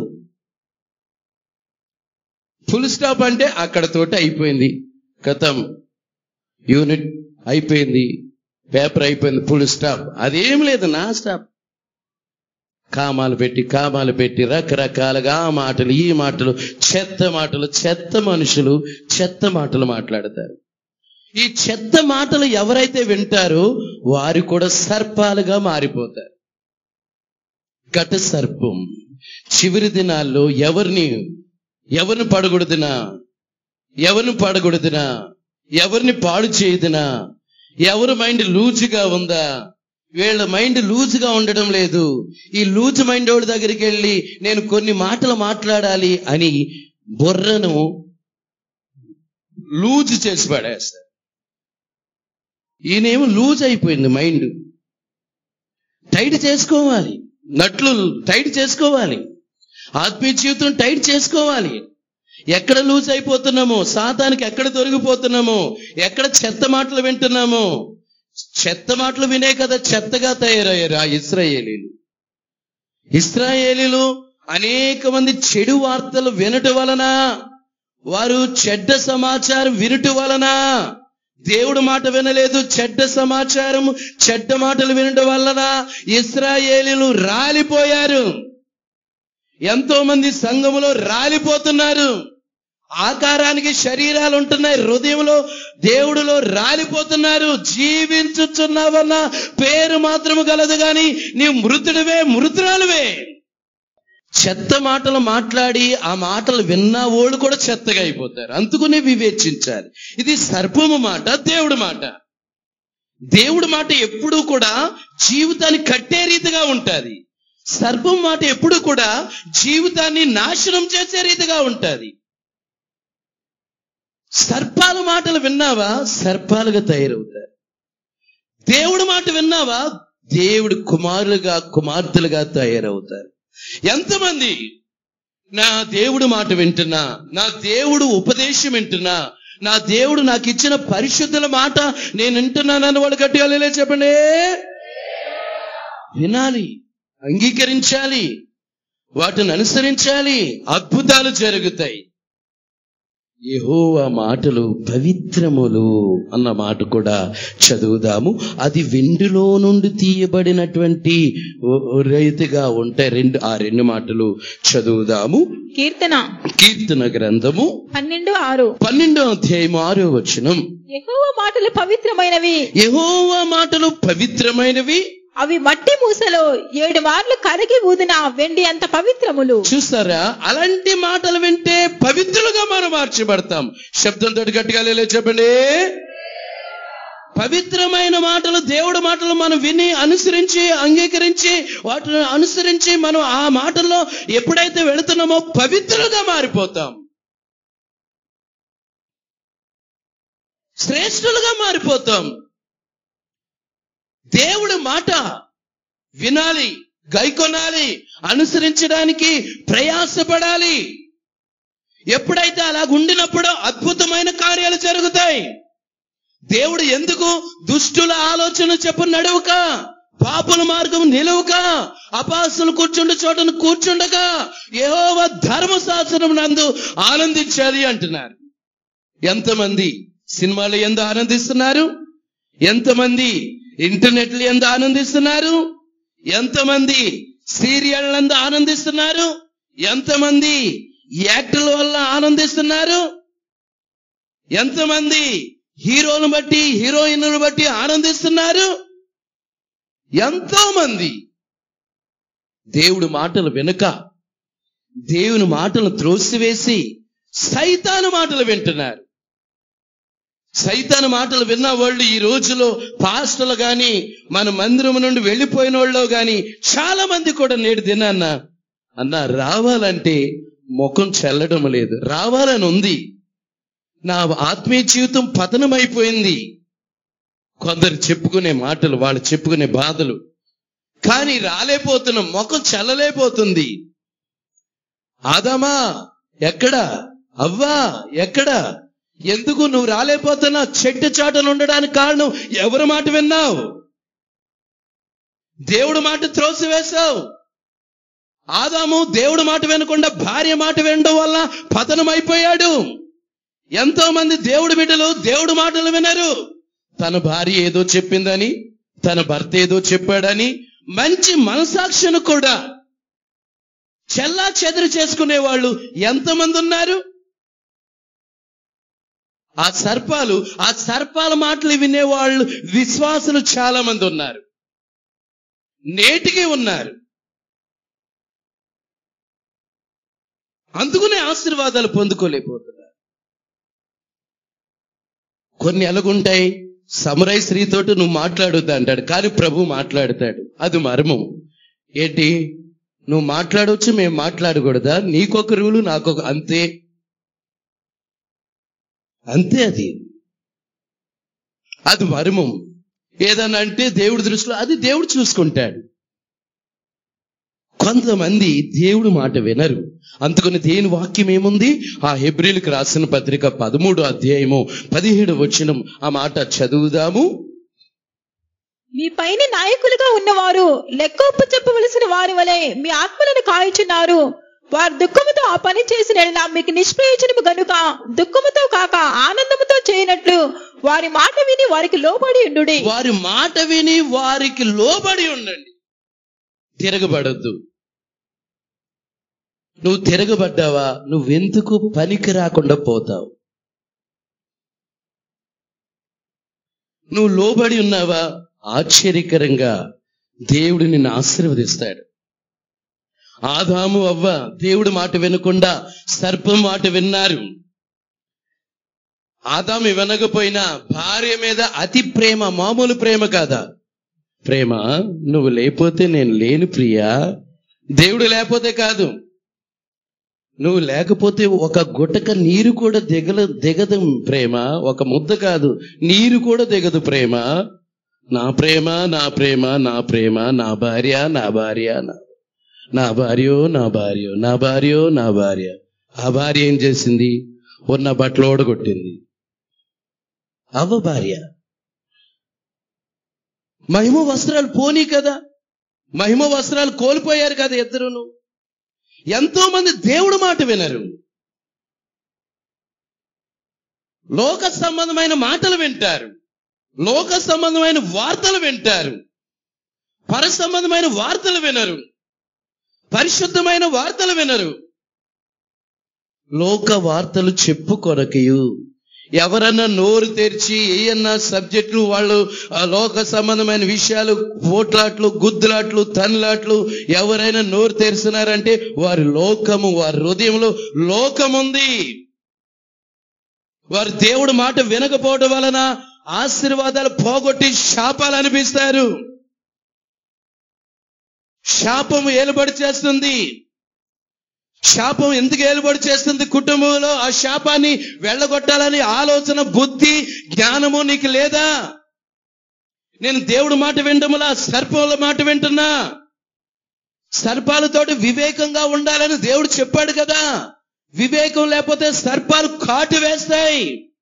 Speaker 1: ఫుల్ స్టాప్ అంటే అక్కడతోటి అయిపోయింది కథం యూనిట్ అయిపోయింది పేపర్ అయిపోయింది ఫుల్ స్టాప్ అదేం లేదు నా స్టాప్ కామాలు పెట్టి కామాలు పెట్టి రకరకాలుగా ఆ మాటలు ఈ మాటలు చెత్త మాటలు చెత్త మనుషులు చెత్త మాటలు మాట్లాడతారు ఈ చెత్త మాటలు ఎవరైతే వింటారో వారు కూడా సర్పాలుగా మారిపోతారు ఘట సర్పం చివరి దినాల్లో ఎవరిని ఎవరిని పడగొడుదునా ఎవరిని పడగొడుదునా ఎవరిని పాడు చేయదునా ఎవరి మైండ్ లూజుగా ఉందా వీళ్ళ మైండ్ లూజుగా ఉండడం లేదు ఈ లూజ్ మైండ్ వాళ్ళ దగ్గరికి వెళ్ళి నేను కొన్ని మాటలు మాట్లాడాలి అని బుర్రను లూజ్ చేసి పడేస్తారు ఈయనేమో లూజ్ అయిపోయింది మైండ్ టైట్ చేసుకోవాలి నట్లు టైట్ చేసుకోవాలి ఆత్మీయ జీవితం టైట్ చేసుకోవాలి ఎక్కడ లూజ్ అయిపోతున్నామో సాతానికి ఎక్కడ దొరికిపోతున్నామో ఎక్కడ చెత్త మాటలు వింటున్నామో చెత్త మాటలు వినే కదా చెత్తగా తయారయ్యారు ఆ ఇస్రాయేలీలు ఇస్రాయేలీలు అనేక మంది చెడు వార్తలు వినటం వలన వారు చెడ్డ సమాచారం వినటం వలన దేవుడు మాట వినలేదు చెడ్డ సమాచారం చెడ్డ మాటలు వినడం వలన ఇస్రాయేలీలు రాలిపోయారు ఎంతో మంది సంఘములో రాలిపోతున్నారు ఆకారానికి శరీరాలు ఉంటున్నాయి హృదయంలో దేవుడిలో రాలిపోతున్నారు జీవించుచున్నావన్న పేరు మాత్రము గలదు గాని నీ మృతుడివే మృతురాలువే చెత్త మాటలు మాట్లాడి ఆ మాటలు విన్నా వాళ్ళు కూడా చెత్తగా అయిపోతారు అందుకునే వివేచించాలి ఇది సర్పము మాట దేవుడి మాట దేవుడి మాట ఎప్పుడూ కూడా జీవితాన్ని కట్టే రీతిగా ఉంటుంది సర్పం మాట ఎప్పుడు కూడా జీవితాన్ని నాశనం చేసే రీతిగా ఉంటుంది సర్పాల మాటలు విన్నావా సర్పాలుగా తయారవుతారు దేవుడి మాట విన్నావా దేవుడి కుమారులుగా కుమార్తెలుగా తయారవుతారు ఎంతమంది నా దేవుడు మాట వింటున్నా నా దేవుడు ఉపదేశం వింటున్నా నా దేవుడు నాకు ఇచ్చిన పరిశుద్ధుల మాట నేను వింటున్నానని వాడు గట్టిగా లేలే చెప్పండి వినాలి అంగీకరించాలి వాటిని అనుసరించాలి అద్భుతాలు జరుగుతాయి యెహోవా మాటలు పవిత్రములు అన్న మాట కూడా చదువుదాము అది వెండిలో నుండి తీయబడినటువంటి ఓ- ఓ రీతిగా ఉంటాయి రెండు ఆ రెండు మాటలు చదువుదాము
Speaker 2: కీర్తన
Speaker 1: కీర్తన గ్రంథము
Speaker 2: పన్నెండు ఆరు
Speaker 1: పన్నెండో అధ్యాయం ఆరో వచనం
Speaker 2: యెహోవా మాటలు పవిత్రమైనవి
Speaker 1: యెహోవా మాటలు పవిత్రమైనవి
Speaker 2: అవి మట్టి మూసలో ఏడు మార్లు కరిగి ఊదిన వెండి అంత పవిత్రములు
Speaker 1: చూస్తారా అలాంటి మాటలు వింటే పవిత్రులుగా మనం మార్చబడతాం శబ్దంతో గట్టిగా లేలే చెప్పండి పవిత్రమైన మాటలు దేవుడి మాటలు మనం విని అనుసరించి అంగీకరించి వాటిని అనుసరించి మనం ఆ మాటల్లో ఎప్పుడైతే వెళుతున్నామో పవిత్రులుగా మారిపోతాం శ్రేష్ఠులుగా మారిపోతాం దేవుడి మాట వినాలి గైకొనాలి అనుసరించడానికి ప్రయాసపడాలి ఎప్పుడైతే అలా ఉండినప్పుడు అద్భుతమైన కార్యాలు జరుగుతాయి దేవుడు ఎందుకు దుష్టుల ఆలోచన చెప్పు నడువుక పాపుల మార్గం నిలువుక అపాసులు కూర్చుండు చోటను కూర్చుండక ఏహోవ ధర్మశాస్త్రం నందు ఆనందించాలి అంటున్నారు ఎంతమంది సినిమాలు ఎందు ఆనందిస్తున్నారు ఎంతమంది ఇంటర్నెట్లు ఎందు ఆనందిస్తున్నారు ఎంతమంది సీరియల్ నందు ఆనందిస్తున్నారు ఎంతమంది యాక్టర్ల వల్ల ఆనందిస్తున్నారు ఎంతమంది హీరోలను బట్టి హీరోయిన్లను బట్టి ఆనందిస్తున్నారు ఎంతో మంది దేవుడు మాటలు వెనుక దేవుని మాటలు త్రోసివేసి సైతాను మాటలు వింటున్నారు సైతాను మాటలు విన్న వాళ్ళు ఈ రోజులో పాస్టర్లు గాని మన మందిరం నుండి వెళ్ళిపోయిన వాళ్ళు గాని చాలా మంది కూడా నేడు దినాన్న అన్న రావాలంటే ముఖం చెల్లడం లేదు రావాలని ఉంది నా ఆత్మీయ జీవితం పతనమైపోయింది కొందరు చెప్పుకునే మాటలు వాళ్ళు చెప్పుకునే బాధలు కానీ రాలేపోతున్నాం ముఖం చల్లలేపోతుంది ఆదామా ఎక్కడ అవ్వా ఎక్కడ ఎందుకు నువ్వు రాలేపోతున్నా చెట్టు చాటలు ఉండడానికి కారణం ఎవరి మాట విన్నావు దేవుడు మాట త్రోసివేశావు ఆదాము దేవుడు మాట వినకుండా భార్య మాట వినడం వల్ల పతనం అయిపోయాడు ఎంతో మంది దేవుడి బిడ్డలు దేవుడు మాటలు వినరు తన భార్య ఏదో చెప్పిందని తన భర్త ఏదో చెప్పాడని మంచి మనసాక్షిని కూడా చెల్లా చెదరు చేసుకునే వాళ్ళు ఎంతమంది ఉన్నారు ఆ సర్పాలు ఆ సర్పాల మాటలు వినేవాళ్ళు విశ్వాసులు చాలా మంది ఉన్నారు నేటికి ఉన్నారు అందుకనే ఆశీర్వాదాలు పొందుకోలేకపోతున్నారు కొన్ని ఎలాగుంటాయి సమరై స్త్రీతోటి నువ్వు మాట్లాడొద్దు అంటాడు కానీ ప్రభు మాట్లాడతాడు అది మర్మం ఏంటి నువ్వు మాట్లాడవచ్చు మేము మాట్లాడకూడదా నీకొక రూలు నాకొక అంతే అంతే అది అది మర్మం ఏదన్నా అంటే దేవుడి దృష్టిలో అది దేవుడు చూసుకుంటాడు కొంతమంది దేవుడు మాట వినరు అందుకని దేని వాక్యం ఏముంది ఆ హెబ్రిల్కి రాసిన పత్రిక పదమూడు అధ్యాయము పదిహేడు వచనం ఆ మాట చదువుదాము
Speaker 2: మీ పైన నాయకులుగా ఉన్నవారు లెక్కొప్పు చెప్పవలసిన వారి వలె మీ ఆత్మలను కాయుచున్నారు వారు దుఃఖముతో ఆ పని చేసిన యెడల మీకు నిష్ప్రయోజనము గనుక దుఃఖముతో కాక ఆనందముతో చేయనట్లు వారి మాట విని వారికి లోబడి ఉండుడి
Speaker 1: వారి మాట విని వారికి లోబడి ఉండండి తిరగబడద్దు నువ్వు తిరగబడ్డావా నువ్వెందుకు పనికి రాకుండా పోతావు నువ్వు లోబడి ఉన్నావా ఆశ్చర్యకరంగా దేవుడు నిన్ను ఆశీర్వదిస్తాడు ఆదాము అవ్వ దేవుడి మాట వినకుండా సర్పం మాట విన్నారు ఆదాము వినకపోయినా భార్య మీద అతి ప్రేమ మామూలు ప్రేమ కాదా ప్రేమ నువ్వు లేకపోతే నేను లేను ప్రియా దేవుడు లేకపోతే కాదు నువ్వు లేకపోతే ఒక గుటక నీరు కూడా దిగల దిగదు ప్రేమ ఒక ముద్ద కాదు నీరు కూడా దిగదు ప్రేమ నా ప్రేమ నా ప్రేమ నా ప్రేమ నా భార్య నా భార్య నా నా భార్యో నా భార్యో నా భార్యో నా భార్య ఆ భార్య ఏం చేసింది ఉన్న బట్టలు ఓడగొట్టింది అవ్వ భార్య మహిమ వస్త్రాలు పోనీ కదా మహిమ వస్త్రాలు కోల్పోయారు కదా ఇద్దరును ఎంతో మంది దేవుడు మాట వినరు లోక సంబంధమైన మాటలు వింటారు లోక సంబంధమైన వార్తలు వింటారు పర సంబంధమైన వార్తలు వినరు పరిశుద్ధమైన వార్తలు వినరు లోక వార్తలు చెప్పుకొనకయు ఎవరన్నా నోరు తెరిచి ఏయన్నా సబ్జెక్టులు వాళ్ళు ఆ లోక సంబంధమైన విషయాలు పోట్లాట్లు గుద్దులాట్లు తన్లాట్లు ఎవరైనా నోరు తెరిచినారంటే వారి లోకము వారి హృదయంలో లోకముంది వారు దేవుడు మాట వినకపోవడం వలన ఆశీర్వాదాలు పోగొట్టి శాపాలు అనిపిస్తారు శాపము ఏలుబడి చేస్తుంది శాపం ఎందుకు ఏలుబడి చేస్తుంది కుటుంబంలో ఆ శాపాన్ని వెళ్ళగొట్టాలని ఆలోచన బుద్ధి జ్ఞానము నీకు లేదా నేను దేవుడు మాట వినడములా సర్పముల మాట వింటున్నా సర్పాలతోటి వివేకంగా ఉండాలని దేవుడు చెప్పాడు కదా వివేకం లేకపోతే సర్పాలు కాటు వేస్తాయి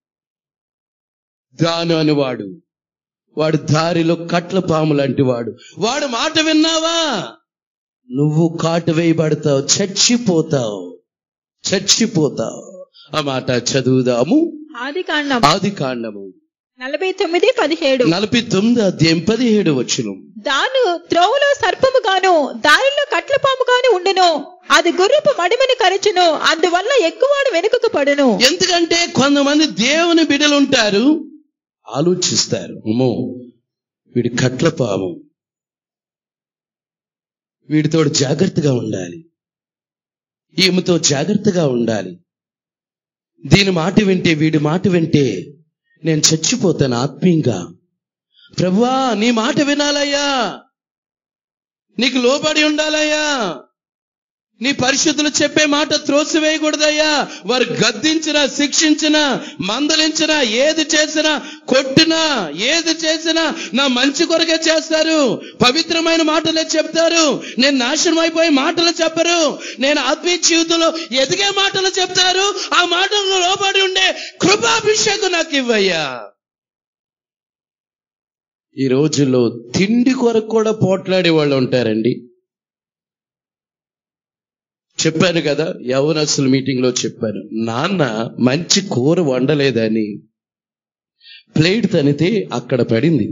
Speaker 1: దాను అని వాడు వాడు దారిలో కట్ల పాము లాంటి వాడు వాడు మాట విన్నావా నువ్వు కాటు వేయబడతావు చచ్చిపోతావు చచ్చిపోతావు ఆ మాట చదువుదాము
Speaker 2: ఆది కాండం
Speaker 1: ఆది కాండము
Speaker 2: నలభై తొమ్మిది పదిహేడు
Speaker 1: నలభై తొమ్మిది అధ్యాయం పదిహేడు వచ్చును
Speaker 2: దాను త్రోవలో సర్పము గాను దారిలో కట్ల పాము గాను ఉండును అది గుర్రపు మడిమని కరచును అందువల్ల ఎక్కువాడు వెనుకకు పడును
Speaker 1: ఎందుకంటే కొంతమంది దేవుని బిడ్డలు ఉంటారు ఆలోచిస్తారు అమ్మో వీడి కట్ల పాము వీడితో జాగ్రత్తగా ఉండాలి ఈమెతో జాగ్రత్తగా ఉండాలి దీని మాట వింటే వీడి మాట వింటే నేను చచ్చిపోతాను ఆత్మీయంగా ప్రభువా నీ మాట వినాలయ్యా నీకు లోబడి ఉండాలయ్యా నీ పరిశుద్ధులు చెప్పే మాట త్రోసివేయకూడదయ్యా వారు గద్దించినా శిక్షించినా మందలించినా ఏది చేసినా కొట్టినా ఏది చేసినా నా మంచి కొరకే చేస్తారు పవిత్రమైన మాటలే చెప్తారు నేను నాశనం అయిపోయే మాటలు చెప్పరు నేను ఆత్మీయ జీవితంలో ఎదిగే మాటలు చెప్తారు ఆ మాటలు లోబడి ఉండే కృపాభిషేకం నాకు ఇవ్వయ్యా ఈ రోజుల్లో తిండి కొరకు కూడా పోట్లాడే వాళ్ళు ఉంటారండి చెప్పాను కదా యవనస్తుల మీటింగ్ లో చెప్పాను నాన్న మంచి కూర వండలేదని ప్లేట్ తనితే అక్కడ పడింది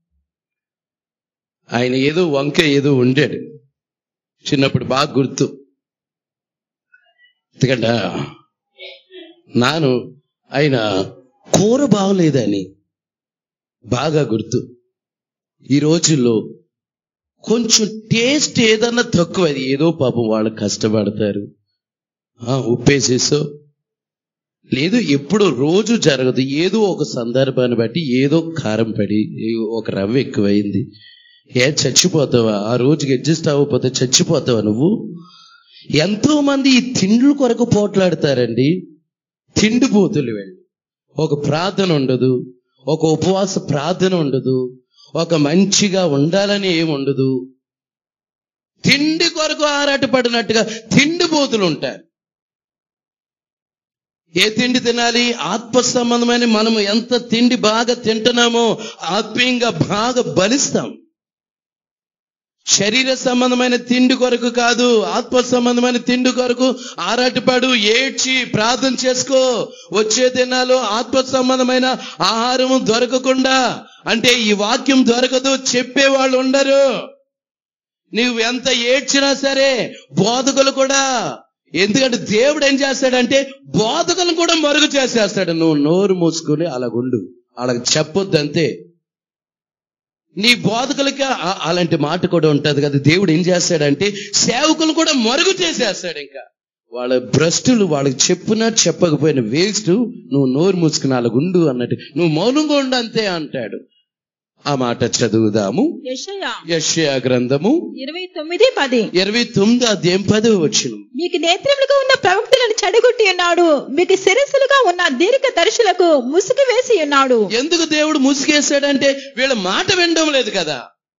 Speaker 1: ఆయన ఏదో వంక ఏదో ఉండాడు చిన్నప్పుడు బాగా గుర్తు ఎందుకంటే నాను ఆయన కూర బాగలేదని బాగా గుర్తు ఈ రోజుల్లో కొంచెం టేస్ట్ ఏదన్నా తక్కువ అది ఏదో పాపం వాళ్ళు కష్టపడతారు ఆ, ఉప్పేసేసో లేదు ఎప్పుడు రోజు జరగదు ఏదో ఒక సందర్భాన్ని బట్టి ఏదో కారం పడి ఏ- ఒక రవ్వ ఎక్కువైంది ఏ చచ్చిపోతావా ఆ రోజుకి అడ్జస్ట్ అవ్వకపోతే చచ్చిపోతావా నువ్వు ఎంతో మంది ఈ తిండ్ల కొరకు పోట్లాడతారండి తిండిపోతులు వెళ్ళి ఒక ప్రార్థన ఉండదు ఒక ఉపవాస ప్రార్థన ఉండదు ఒక మంచిగా ఉండాలని ఏమి ఉండదు తిండి కొరకు ఆరాటపడినట్టుగా తిండిపోతులు ఉంటారు ఏ తిండి తినాలి ఆత్మ సంబంధమైన మనం ఎంత తిండి బాగా తింటున్నామో ఆత్మీయంగా బాగా బలిస్తాం శరీర సంబంధమైన తిండి కొరకు కాదు ఆత్మ సంబంధమైన తిండి కొరకు ఆరాటపడు ఏడ్చి ప్రార్థన చేసుకో వచ్చే దినాలు ఆత్మ సంబంధమైన ఆహారం దొరకకుండా అంటే ఈ వాక్యం దొరకదు చెప్పేవాళ్ళు ఉండరు నీవు ఎంత ఏడ్చినా సరే బోధకులు కూడా ఎందుకంటే దేవుడు ఏం చేస్తాడంటే బోధకులను కూడా మరుగు చేసేస్తాడు నువ్వు నోరు మూసుకొని అలాగుండు అలాగ చెప్పొద్దు అంతే నీ బోధకులకి ఆ- అలాంటి మాట కూడా ఉంటది కదా దేవుడు ఏం చేస్తాడంటే సేవకులు కూడా మరుగు చేసేస్తాడు ఇంకా వాళ్ళ భ్రష్టులు వాళ్ళకి చెప్పినా చెప్పకపోయిన వేస్ట్ నువ్వు నోరు మూసుకుని అలాగుండు అన్నట్టు నువ్వు మౌనంగా ఉండు అంతే అంటాడు ఆ మాట చదువుదాము
Speaker 2: యెషయా
Speaker 1: యశ్యా గ్రంథము
Speaker 2: ఇరవై తొమ్మిది పది
Speaker 1: ఇరవై తొమ్మిది అధ్యాయం పదవి వచ్చిన
Speaker 2: మీకు నేత్రములుగా ఉన్న ప్రవక్తలను చెడగొట్టి ఉన్నాడు మీకు శిరస్సులుగా ఉన్న దీర్ఘ దర్శులకు ముసుగు వేసి ఉన్నాడు
Speaker 1: ఎందుకు దేవుడు ముసుగేశాడంటే వీళ్ళ మాట వినడం లేదు కదా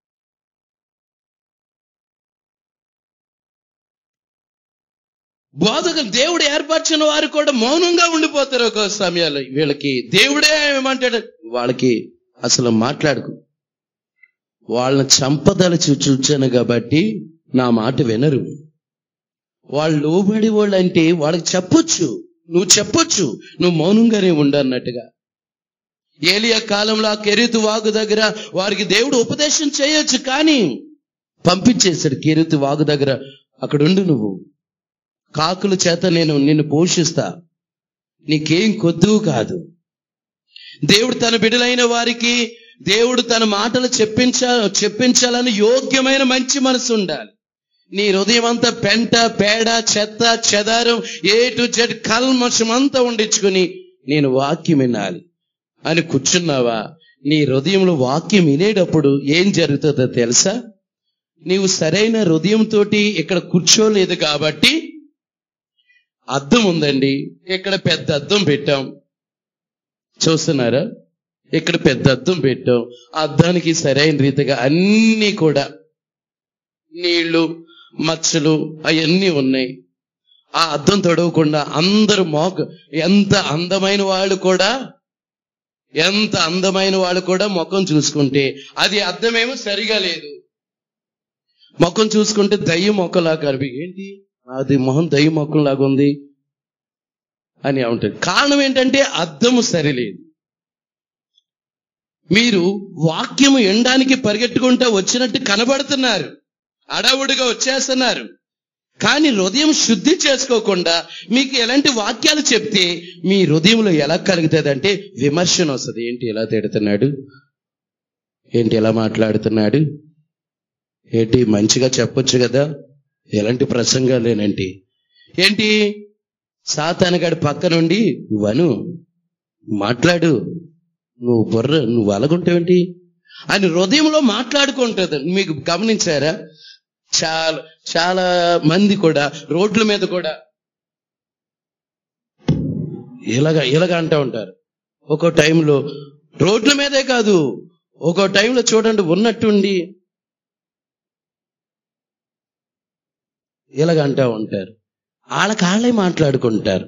Speaker 1: బోధకులు దేవుడు ఏర్పరిచిన వారు కూడా మౌనంగా ఉండిపోతారు ఒక సమయాలు వీళ్ళకి దేవుడే ఏమంటాడు వాళ్ళకి అసలు మాట్లాడుకు వాళ్ళని చంపదలచి చూచాను కాబట్టి నా మాట వినరు వాళ్ళు లోబడి వాళ్ళు అంటే వాళ్ళకి చెప్పొచ్చు నువ్వు చెప్పొచ్చు నువ్వు మౌనంగానే ఉండన్నట్టుగా ఏలియా కాలంలో ఆ కెరీతు వాగు దగ్గర వారికి దేవుడు ఉపదేశం చేయొచ్చు కానీ పంపించేశాడు కెరీతు వాగు దగ్గర అక్కడుండు నువ్వు కాకుల చేత నేను నిన్ను పోషిస్తా నీకేం కొద్దు కాదు దేవుడు తన బిడ్డలైన వారికి దేవుడు తన మాటలు చెప్పించ చెప్పించాలని యోగ్యమైన మంచి మనసు ఉండాలి నీ హృదయం అంతా పెంట పేడ చెత్త చెదారం ఏ టు జెడ్ కల్మషం అంతా ఉండించుకుని నేను వాక్యం వినాలి అని కూర్చున్నావా నీ హృదయంలో వాక్యం వినేటప్పుడు ఏం జరుగుతుందో తెలుసా నీవు సరైన హృదయంతో ఇక్కడ కూర్చోలేదు కాబట్టి అద్దం ఉందండి ఇక్కడ పెద్ద అద్దం పెట్టాం చూస్తున్నారా ఇక్కడ పెద్ద అద్దం పెట్టాం ఆ అద్దానికి సరైన రీతిగా అన్నీ కూడా నీళ్లు మచ్చలు అవన్నీ ఉన్నాయి ఆ అద్దం తొడవకుండా అందరూ మోక ఎంత అందమైన వాళ్ళు కూడా ఎంత అందమైన వాళ్ళు కూడా ముఖం చూసుకుంటే అది అర్థమేమో సరిగా లేదు ముఖం చూసుకుంటే దయ్య మొక్కలా కనిపి ఏంటి అది మొహం దయ్య మొక్కలాగా ఉంది అని ఉంటుంది కారణం ఏంటంటే అర్థము సరిలేదు మీరు వాక్యము ఎండానికి పరిగెట్టుకుంటా వచ్చినట్టు కనబడుతున్నారు అడవుడిగా వచ్చేస్తున్నారు కానీ హృదయం శుద్ధి చేసుకోకుండా మీకు ఎలాంటి వాక్యాలు చెప్తే మీ హృదయంలో ఎలా కలుగుతుంది అంటే విమర్శన వస్తుంది ఏంటి ఎలా తిడుతున్నాడు ఏంటి ఎలా మాట్లాడుతున్నాడు ఏంటి మంచిగా చెప్పొచ్చు కదా ఎలాంటి ప్రసంగాలేనంటి ఏంటి సాతానగాడి పక్క నుండి నువ్వను మాట్లాడు నువ్వు బుర్ర నువ్వు అలాగుంటావేంటి అని హృదయంలో మాట్లాడుకుంటుంది మీకు గమనించారా చాలా చాలా మంది కూడా రోడ్ల మీద కూడా ఇలాగ ఇలాగ అంటూ ఉంటారు ఒక్కో టైంలో రోడ్ల మీదే కాదు ఒక్కో టైంలో చూడండి ఉన్నట్టుండి ఇలాగ అంటూ ఉంటారు వాళ్ళకి వాళ్ళే మాట్లాడుకుంటారు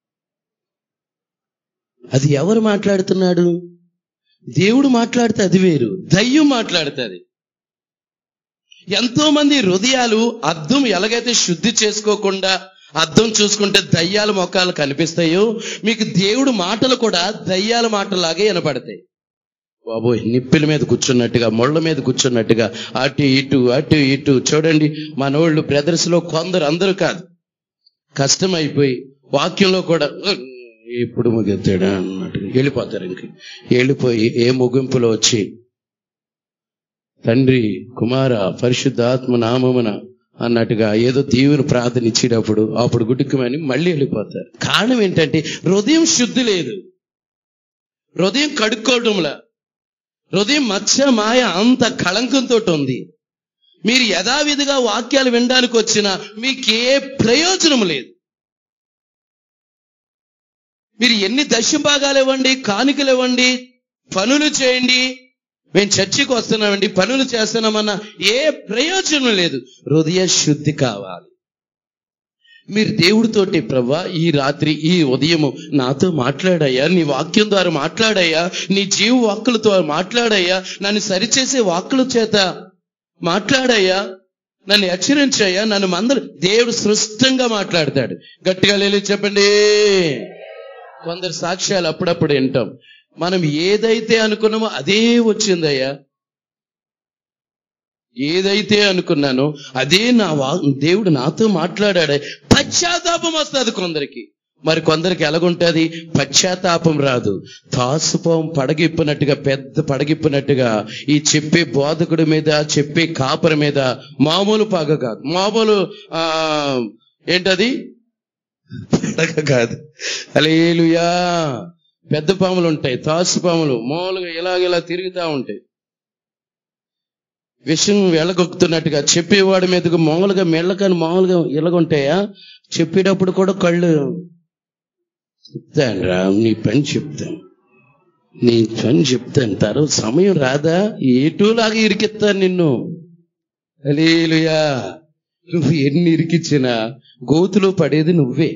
Speaker 1: అది ఎవరు మాట్లాడుతున్నాడు దేవుడు మాట్లాడితే అది వేరు దయ్యం మాట్లాడుతుంది ఎంతో మంది హృదయాలు అద్దం ఎలాగైతే శుద్ధి చేసుకోకుండా అద్దం చూసుకుంటే దయ్యాల మొక్కలు కనిపిస్తాయో మీకు దేవుడు మాటలు కూడా దయ్యాల మాటలాగే వినపడతాయి బాబోయ్ నిప్పుల మీద కూర్చున్నట్టుగా ముళ్ళ మీద కూర్చున్నట్టుగా అటు ఇటు అటు ఇటు చూడండి మనోళ్ళు బ్రదర్స్ లో కొందరు అందరూ కాదు కష్టం అయిపోయి వాక్యంలో కూడా "ఉహ్, ఇప్పుడు ముగిస్తాడా అన్నట్టుగా వెళ్ళిపోతారు ఇంక వెళ్ళిపోయి ఏ ముగింపులో వచ్చి తండ్రి కుమార పరిశుద్ధాత్మ నామమున అన్నట్టుగా ఏదో దీవుని ప్రార్థన ఇచ్చేటప్పుడు అప్పుడు గుడ్డుకుమని మళ్ళీ వెళ్ళిపోతారు కారణం ఏంటంటే హృదయం శుద్ధి లేదు హృదయం కడుక్కోవడంలా హృదయం మత్స్య మాయ అంత కళంకంతో ఉంది మీరు యథావిధిగా వాక్యాలు వినడానికి వచ్చినా మీకే ప్రయోజనం లేదు మీరు ఎన్ని దశ భాగాలు ఇవ్వండి కానుకలు ఇవ్వండి పనులు చేయండి మేము చర్చికి వస్తున్నామండి పనులు చేస్తున్నామన్న ఏ ప్రయోజనం లేదు హృదయ శుద్ధి కావాలి మీరు దేవుడితోటి ప్రభా ఈ రాత్రి ఈ ఉదయము నాతో మాట్లాడయ్యా నీ వాక్యం ద్వారా మాట్లాడయ్యా నీ జీవ వాక్కులతో మాట్లాడయ్యా నన్ను సరిచేసే వాక్కుల చేత మాట్లాడయ్యా నన్ను హెచ్చరించయ్యా నన్ను మందరు దేవుడు సృష్టంగా మాట్లాడతాడు గట్టిగా లేలి చెప్పండి కొందరు సాక్ష్యాలు అప్పుడప్పుడు వింటాం మనం ఏదైతే అనుకున్నామో అదే వచ్చిందయ్యా ఏదైతే అనుకున్నానో అదే నా వా దేవుడు నాతో మాట్లాడాడే పశ్చాత్తాపం వస్తుంది కొందరికి మరి కొందరికి ఎలాగుంటది పశ్చాత్తాపం రాదు తాసుపం పడగిప్పినట్టుగా పెద్ద పడగిప్పినట్టుగా ఈ చెప్పే బోధకుడి మీద చెప్పే కాపరి మీద మామూలు పగ కాదు మామూలు ఆ ఏంటది పడగ కాదు అలేలుయా పెద్ద పాములు ఉంటాయి తాసు పాములు మామూలుగా ఇలాగ తిరుగుతూ ఉంటాయి విషయం వెళ్ళగొక్కుతున్నట్టుగా చెప్పేవాడి మీదకు మామూలుగా మెళ్ళకని మామూలుగా ఇలాగుంటాయా చెప్పేటప్పుడు కూడా కళ్ళు చెప్తాను రా నీ పని చెప్తాను నీ పని చెప్తాను తర్వాత సమయం రాదా ఏటోలాగా ఇరికిస్తాను నిన్ను అలేలుయా నువ్వు ఎన్ని ఇరికిచ్చినా గోతులో పడేది నువ్వే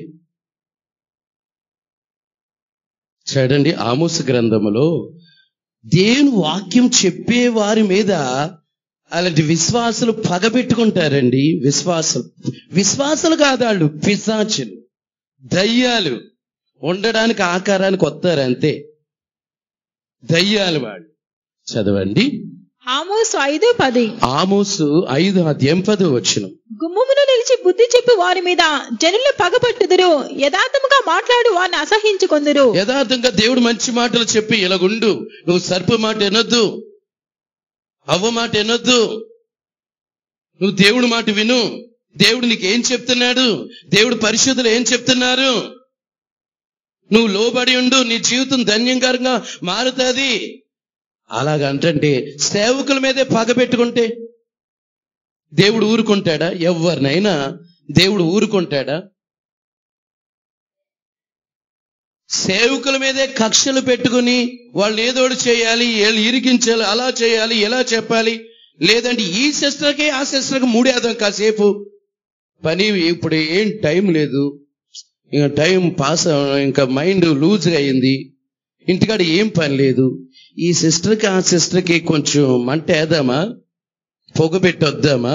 Speaker 1: చూడండి ఆమోస గ్రంథములో దేవుని వాక్యం చెప్పే వారి మీద అలాంటి విశ్వాసులు పగబెట్టుకుంటారండి విశ్వాసులు విశ్వాసులు కాదు వాళ్ళు పిశాచులు దయ్యాలు ఉండడానికి ఆకారానికి వస్తారు అంతే దయ్యాలు వాళ్ళు చదవండి
Speaker 2: ఆమోసు ఐదు పది
Speaker 1: ఆమోసు ఐదు అధ్యాయం పదో వచ్చిన
Speaker 2: గుమ్మమును నిలిచి బుద్ధి చెప్పి వారి మీద జనులు పగపట్టుదురు యథార్థముగా మాట్లాడు వారిని అసహించుకొందురు
Speaker 1: యథార్థంగా దేవుడు మంచి మాటలు చెప్పి ఇలాగుండు నువ్వు సర్ప మాట వినొద్దు అవ్వ మాట వినొద్దు నువ్వు దేవుడి మాట విను దేవుడు నీకు ఏం చెప్తున్నాడు దేవుడు పరిశుద్ధులు ఏం చెప్తున్నారు నువ్వు లోబడి ఉండు నీ జీవితం ధన్యంకరంగా మారుతుంది అలాగంటే సేవకుల మీదే పగ పెట్టుకుంటే దేవుడు ఊరుకుంటాడా ఎవరినైనా దేవుడు ఊరుకుంటాడా సేవకుల మీదే కక్షలు పెట్టుకుని వాళ్ళు ఏదోడు చేయాలి వీళ్ళు ఇరికించాలి అలా చేయాలి ఎలా చెప్పాలి లేదంటే ఈ సిస్టర్కి ఆ సిస్టర్కి మూడేద్దాం కాసేపు పని ఇప్పుడు ఏం టైం లేదు ఇంకా టైం పాస్ అవ- ఇంకా మైండ్ లూజ్గా అయింది ఇంటికాడ ఏం పని లేదు ఈ సిస్టర్కి ఆ సిస్టర్కి కొంచెం మంట వేద్దామా పొగ పెట్టి వద్దామా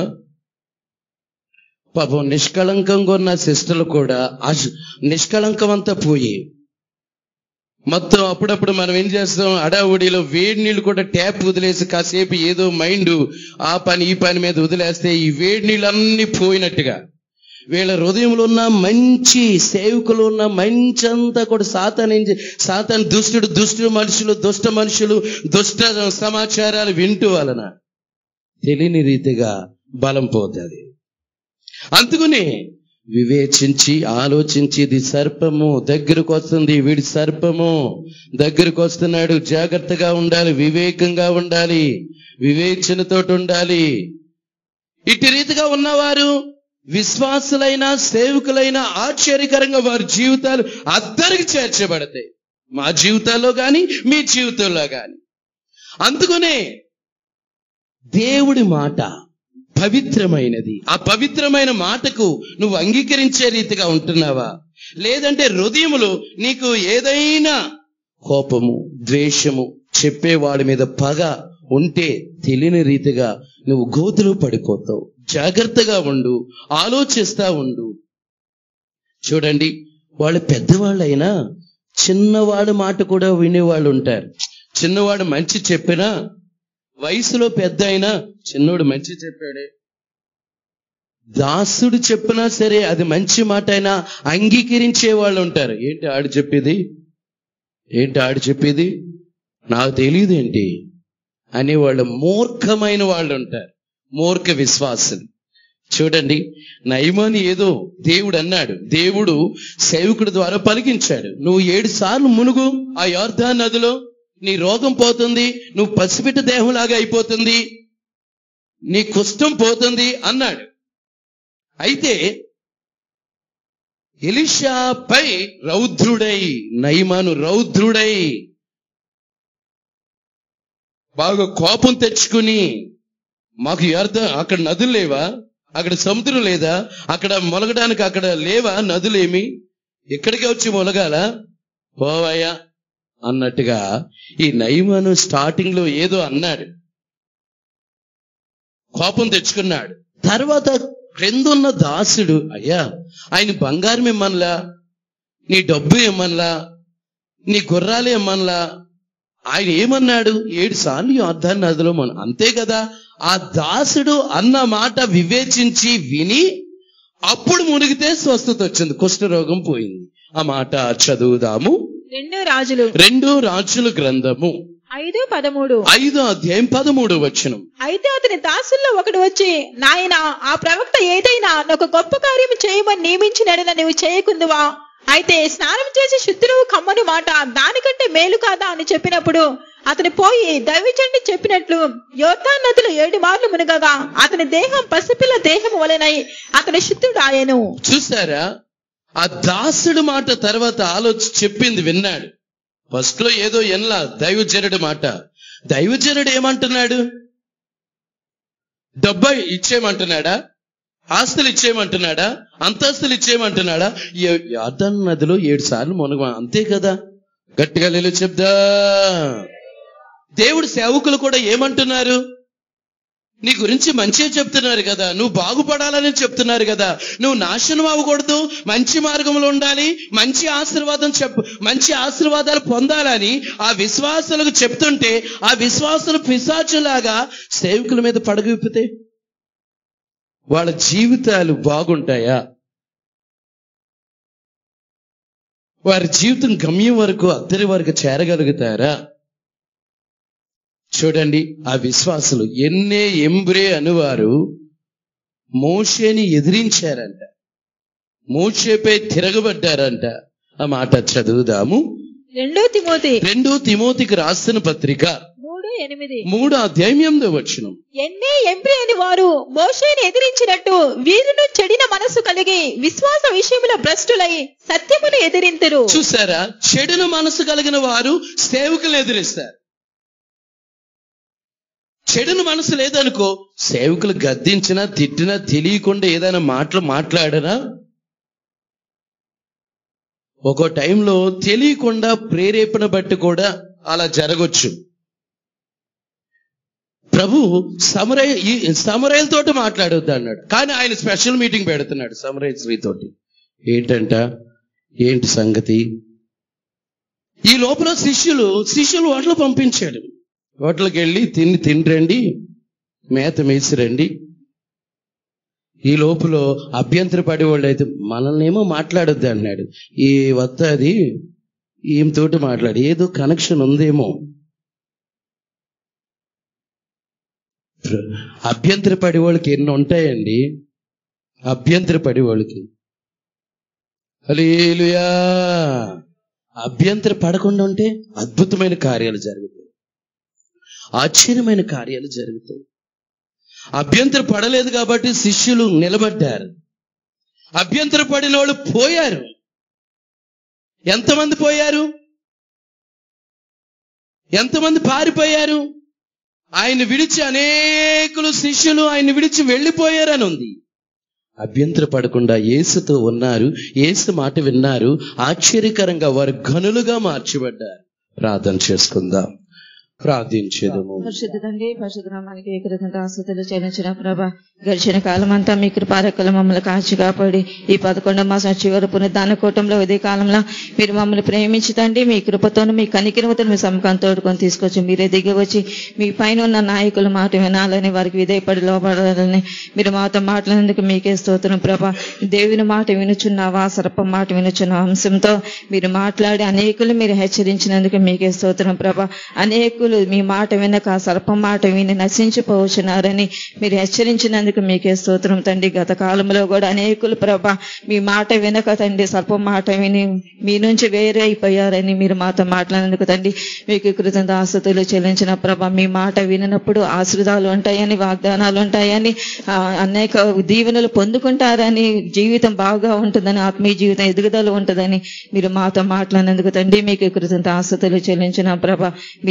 Speaker 1: పాపం నిష్కళంకంగా ఉన్న సిస్టర్లు కూడా ఆ నిష్కళంకం అంతా పోయి మొత్తం అప్పుడప్పుడు మనం ఏం చేస్తాం అడావుడిలో వేడి నీళ్ళు కూడా ట్యాప్ వదిలేసి కాసేపు ఏదో మైండ్ ఆ పని ఈ పని మీద వదిలేస్తే ఈ వేడి నీళ్ళు అన్ని పోయినట్టుగా వీళ్ళ హృదయంలో ఉన్న మంచి సేవకులు ఉన్న మంచి అంతా కూడా సాతాన్ సాతాన్ దుష్టుడు దుష్టుడు మనుషులు దుష్ట మనుషులు దుష్ట సమాచారాలు వింటూ వలన తెలియని రీతిగా బలం పోతుంది అందుకని వివేచించి ఆలోచించి ఇది సర్పము దగ్గరకు వస్తుంది వీడి సర్పము దగ్గరకు వస్తున్నాడు జాగ్రత్తగా ఉండాలి వివేకంగా ఉండాలి వివేచనతో ఉండాలి ఇటు రీతిగా ఉన్నవారు విశ్వాసులైన సేవకులైన ఆశ్చర్యకరంగా వారి జీవితాలు అద్దరికి చేర్చబడతాయి మా జీవితాల్లో గాని మీ జీవితంలో గాని అందుకనే దేవుడి మాట పవిత్రమైనది ఆ పవిత్రమైన మాటకు నువ్వు అంగీకరించే రీతిగా ఉంటున్నావా లేదంటే హృదయములో నీకు ఏదైనా కోపము ద్వేషము చెప్పేవాడి మీద పగ ఉంటే తెలియని రీతిగా నువ్వు గోతులో పడిపోతావు జాగ్రత్తగా ఉండు ఆలోచిస్తా ఉండు చూడండి వాళ్ళు పెద్దవాళ్ళైనా చిన్నవాడి మాట కూడా వినేవాళ్ళు ఉంటారు చిన్నవాడు మంచి చెప్పినా వయసులో పెద్ద అయినా చిన్నోడు మంచి చెప్పాడే దాసుడు చెప్పినా సరే అది మంచి మాట అయినా అంగీకరించే వాళ్ళు ఉంటారు ఏంటి ఆడు చెప్పేది ఏంటి ఆడు చెప్పేది నాకు తెలియదు ఏంటి అనేవాళ్ళు మూర్ఖమైన వాళ్ళు ఉంటారు మూర్ఖ విశ్వాసులు చూడండి నయమాని ఏదో దేవుడు అన్నాడు దేవుడు సేవకుడి ద్వారా పలికించాడు నువ్వు ఏడు సార్లు మునుగు ఆ యోర్ధా నదిలో నీ రోగం పోతుంది నువ్వు పసిపిట్ట దేహంలాగా అయిపోతుంది నీ కుష్టం పోతుంది అన్నాడు అయితే ఎలిషాపై రౌద్రుడై నయమాను రౌద్రుడై బాగా కోపం తెచ్చుకుని మాకు అర్థం అక్కడ నదులు లేవా అక్కడ సముద్రం లేదా అక్కడ మొలగడానికి అక్కడ లేవా నదులేమి ఇక్కడికే వచ్చి మొలగాల పోవయ్యా అన్నట్టుగా ఈ నయమాను స్టార్టింగ్ లో ఏదో అన్నాడు కోపం తెచ్చుకున్నాడు తర్వాత క్రిందున్న దాసుడు అయ్యా ఆయన బంగారం ఇమ్మన్లా నీ డబ్బు ఇమ్మన్లా నీ గుర్రాలు ఇమ్మన్లా ఆయన ఏమన్నాడు ఏడు సార్లు యోర్ధాన్ నదిలో మన అంతే కదా ఆ దాసుడు అన్న మాట వివేచించి విని అప్పుడు మునిగితే స్వస్థత వచ్చింది కుష్ఠరోగం పోయింది ఆ మాట చదువుదాము
Speaker 2: రెండు రాజులు
Speaker 1: రెండు రాజుల గ్రంథము
Speaker 2: ఐదు పదమూడు
Speaker 1: ఐదో అధ్యాయం పదమూడు వచనం
Speaker 2: అయితే అతని దాసుల్లో ఒకడు వచ్చి నాయన ఆ ప్రవక్త ఏదైనా ఒక గొప్ప కార్యం చేయమని నియమించినడన నువ్వు చేయకుందువా అయితే స్నానం చేసి శుద్ధులు కమ్మని మాట దానికంటే మేలు కాదా అని చెప్పినప్పుడు అతను పోయి దైవచండి చెప్పినట్లు యోర్దాన్ నదిలో ఏడు మార్లు మునగగా అతని దేహం పసిపిల్ల దేహం వలెనై అతని శుద్ధుడు ఆయను
Speaker 1: చూసారా ఆ దాసుడు మాట తర్వాత ఆలోచి చెప్పింది విన్నాడు ఫస్ట్ లో ఏదో ఎన్లా దైవజనుడి మాట దైవజనుడు ఏమంటున్నాడు డబ్బా ఇచ్చేయమంటున్నాడా ఆస్తులు ఇచ్చేయమంటున్నాడా అంతస్తులు ఇచ్చేయమంటున్నాడా ఏ- యార్దాను నదిలో ఏడు సార్లు మునగ అంతే కదా గట్టిగా లేలు చెప్దా దేవుడు సేవకులు కూడా ఏమంటున్నారు నీ గురించి మంచిగా చెప్తున్నారు కదా నువ్వు బాగుపడాలని చెప్తున్నారు కదా నువ్వు నాశనం అవ్వకూడదు మంచి మార్గంలో ఉండాలి మంచి ఆశీర్వాదం చెప్పు మంచి ఆశీర్వాదాలు పొందాలని ఆ విశ్వాసులకు చెప్తుంటే ఆ విశ్వాసులు పిశాచులాగా సేవకుల మీద పడగ విప్పితే వాళ్ళ జీవితాలు బాగుంటాయా వారి జీవితం గమ్యం వరకు అద్దరి వరకు చేరగలుగుతారా చూడండి ఆ విశ్వాసులు ఎన్నే ఎంబ్రే అనువారు మోషేని ఎదిరించారంట మోషేపై తిరగబడ్డారంట ఆ మాట చదువుదాము
Speaker 2: రెండో తిమోతి
Speaker 1: రెండో తిమోతికి రాసిన పత్రిక
Speaker 2: మూడు ఎనిమిది
Speaker 1: మూడు అధ్యాయం ఎనిమిదో వచ్చిన
Speaker 2: ఎన్నే ఎంప్రి అని వారు మోషేని ఎదిరించినట్టు వీరును చెడిన మనసు కలిగి విశ్వాస విషయముల భ్రష్టులై సత్యమును ఎదిరింతురు
Speaker 1: చూసారా చెడును మనసు కలిగిన వారు సేవకులను ఎదిరిస్తారు చెడును మనసు లేదనుకో సేవకులు గద్దించినా తిట్టినా తెలియకుండా ఏదైనా మాటలు మాట్లాడనా ఒక టైంలో తెలియకుండా ప్రేరేపణ బట్టి కూడా అలా జరగొచ్చు ప్రభు సమరయ ఈ సమరయలతోటి మాట్లాడొద్దు అన్నాడు కానీ ఆయన స్పెషల్ మీటింగ్ పెడుతున్నాడు సమరయ స్త్రీతోటి ఏంటంట ఏంటి సంగతి ఈ లోపల శిష్యులు శిష్యులు హోటల్ పంపించాడు హోటల్కి వెళ్ళి తిని తినరండి మేత మేసిరండి ఈ లోపల అభ్యంతర పడేవాళ్ళు అయితే మనల్ని ఏమో మాట్లాడొద్దు అన్నాడు ఈ వత్త అది ఈమెతోటి మాట్లాడి ఏదో కనెక్షన్ ఉందేమో అభ్యంతర పడేవాళ్ళకి ఎన్ని ఉంటాయండి అభ్యంతర పడేవాళ్ళకి హల్లెలూయా అభ్యంతర పడకుండా ఉంటే అద్భుతమైన కార్యాలు జరుగుతాయి ఆశ్చర్యమైన కార్యాలు జరుగుతాయి అభ్యంతర పడలేదు కాబట్టి శిష్యులు నిలబడ్డారు అభ్యంతర పడిన వాళ్ళు పోయారు ఎంతమంది పోయారు ఎంతమంది పారిపోయారు ఆయన విడిచి అనేకులు శిష్యులు ఆయన విడిచి వెళ్ళిపోయారని ఉంది అభ్యంతర పడకుండా యేసుతో ఉన్నారు యేసు మాట విన్నారు ఆశ్చర్యకరంగా వారు గనులుగా మార్చబడ్డారు ప్రార్థన చేసుకుందాం ప్రార్థించేదము
Speaker 3: పరిశుద్ధ తండ్రి పరిశుద్ధ నామానికి కృతజ్ఞత ఆస్తుతులు చెల్లించిన ప్రభ గడిచిన కాలం అంతా మీ కృపారకులు మమ్మల్ని కాచి కాపాడి ఈ పదకొండవ మాసం చివరి పునరుద్ధాన కూటంలో ఉదయ కాలంలో మీరు మమ్మల్ని ప్రేమించి తండ్రి మీ కృపతోను మీ కనికిరమతో మీ సమ్మకం తోడుకొని తీసుకొచ్చి మీరే దిగి వచ్చి మీ పైన ఉన్న నాయకుల మాట వినాలని వారికి విధేయపడి లోపడాలని మీరు మాతో మాట్లాడేందుకు మీకే స్తోత్రం ప్రభ దేవుని మాట వినుచున్నావా సర్పం మాట వినుచున్న అంశంతో మీరు మాట్లాడి అనేకులు మీరు హెచ్చరించినందుకు మీకే స్తోత్రం ప్రభ అనేకులు మీ మాట వినక ఆ సర్పం మాట విని నశించిపోవచ్చున్నారని మీరు హెచ్చరించినందుకు మీకే స్తోత్రం తండ్రి గత కాలంలో కూడా అనేకులు ప్రభ మీ మాట వినక తండ్రి సర్పం మాట విని మీ నుంచి వేరే అయిపోయారని మీరు మాతో మాట్లాడినందుకు తండ్రి మీకు కృతజ్ఞత ఆస్తుతులు చెల్లించిన ప్రభ మీ మాట వినప్పుడు ఆశీర్వాదాలు ఉంటాయని వాగ్దానాలు ఉంటాయని ఆ, అనేక దీవెనలు పొందుకుంటారని జీవితం బాగా ఉంటుందని ఆత్మీయ జీవితం ఎదుగుదల ఉంటుందని మీరు మాతో మాట్లాడినందుకు తండ్రి మీకు కృతజ్ఞత ఆస్తుతులు చెల్లించిన ప్రభ మీరు మమ్మల్ని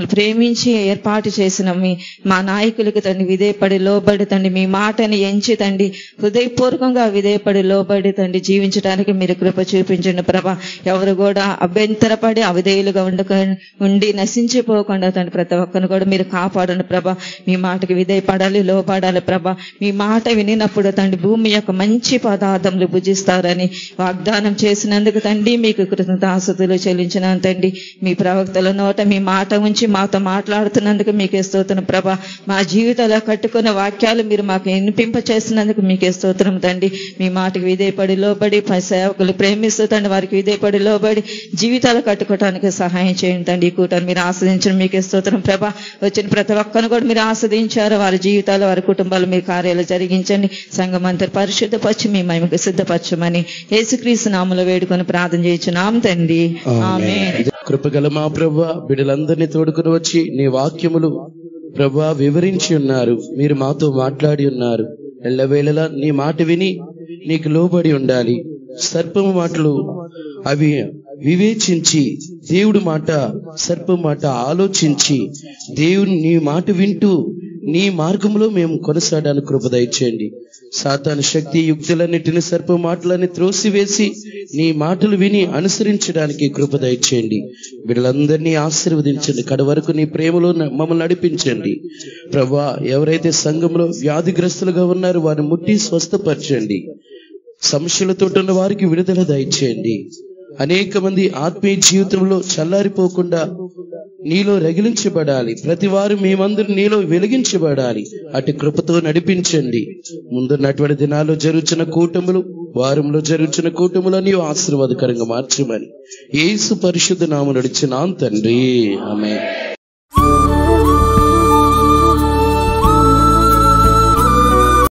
Speaker 3: మమ్మల్ని ప్రేమించి ఏర్పాటు చేసిన మీ మా నాయకులకు తండ్రి విధేయపడి లోబడి తండ్రి మీ మాటని ఎంచి తండ్రి హృదయపూర్వకంగా విధేయపడి లోబడి తండ్రి జీవించడానికి మీరు కృప చూపించండి ప్రభ ఎవరు కూడా అభ్యంతరపడి అవిధేయులుగా ఉండక ఉండి నశించిపోకుండా తండ్రి ప్రతి ఒక్కరిని కూడా మీరు కాపాడండి ప్రభ మీ మాటకి విధేయపడాలి లోపడాలి ప్రభ మీ మాట వినినప్పుడు తండ్రి భూమి యొక్క మంచి పదార్థములు భుజిస్తారని వాగ్దానం చేసినందుకు తండ్రి మీకు కృతజ్ఞతాసుతులు చెల్లించిన తండ్రి మీ ప్రవక్తల నోట మీ మాట ఉంచి మాతో మాట్లాడుతున్నందుకు మీకే స్తోత్రం ప్రభ మా జీవితాల్లో కట్టుకున్న వాక్యాలు మీరు మాకు వినిపింప చేసినందుకు మీకే స్తోత్రం తండ్రి మీ మాటకి విధేయపడి లోబడి ప- సేవకులు ప్రేమిస్తూ తండ్రి వారికి విధేయపడి లోబడి జీవితాలు కట్టుకోవడానికి సహాయం చేయండి తండ్రి ఈ కూటాన్ని మీరు ఆస్వాదించడం మీకే స్తోత్రం ప్రభ వచ్చిన ప్రతి ఒక్కరిని కూడా మీరు ఆస్వాదించారు వారి జీవితాలు వారి కుటుంబాలు మీ కార్యాలు జరిగించండి సంఘమంతా పరిశుద్ధపరిచి మీ మహిమకు సిద్ధపరచమని యేసుక్రీస్తు నామములో వేడుకొని ప్రార్థన చేయించున్నాం తండ్రి ఆమె
Speaker 1: కృపగల మా ప్రభా బిడ్డలందరినీ తోడుకుని వచ్చి నీ వాక్యములు ప్రభా వివరించి ఉన్నారు మీరు మాతో మాట్లాడి ఉన్నారు ఎల్లవేళలా నీ మాట విని నీకు లోబడి ఉండాలి సర్పము మాటలు అవి వివేచించి దేవుడి మాట సర్పం మాట ఆలోచించి దేవుని నీ మాట వింటూ నీ మార్గంలో మేము కొనసాగడానికి కృప దయచేయండి సాతాను శక్తి యుక్తులన్నిటిని సర్ప మాటలని త్రోసివేసి నీ మాటలు విని అనుసరించడానికి కృప దయచేయండి వీళ్ళందరినీ ఆశీర్వదించండి కడ వరకు నీ ప్రేమలో న- మమ్మల్ని నడిపించండి ప్రభా ఎవరైతే సంఘంలో వ్యాధిగ్రస్తులుగా ఉన్నారో వారిని ముట్టి స్వస్థపరచండి సమస్యలతో ఉన్న వారికి విడుదల దయచేయండి అనేక మంది ఆత్మీయ జీవితంలో చల్లారిపోకుండా నీలో రగిలించబడాలి ప్రతి వారు మేమందరూ నీలో వెలిగించబడాలి అటు కృపతో నడిపించండి ముందున్నటువంటి దినాల్లో జరుగుతున్న కూటములు వారంలో జరుగుతున్న కూటములు నీవు ఆశీర్వాదకరంగా మార్చమని యేసు పరిశుద్ధ నామ నడిచిన తండ్రి ఆమె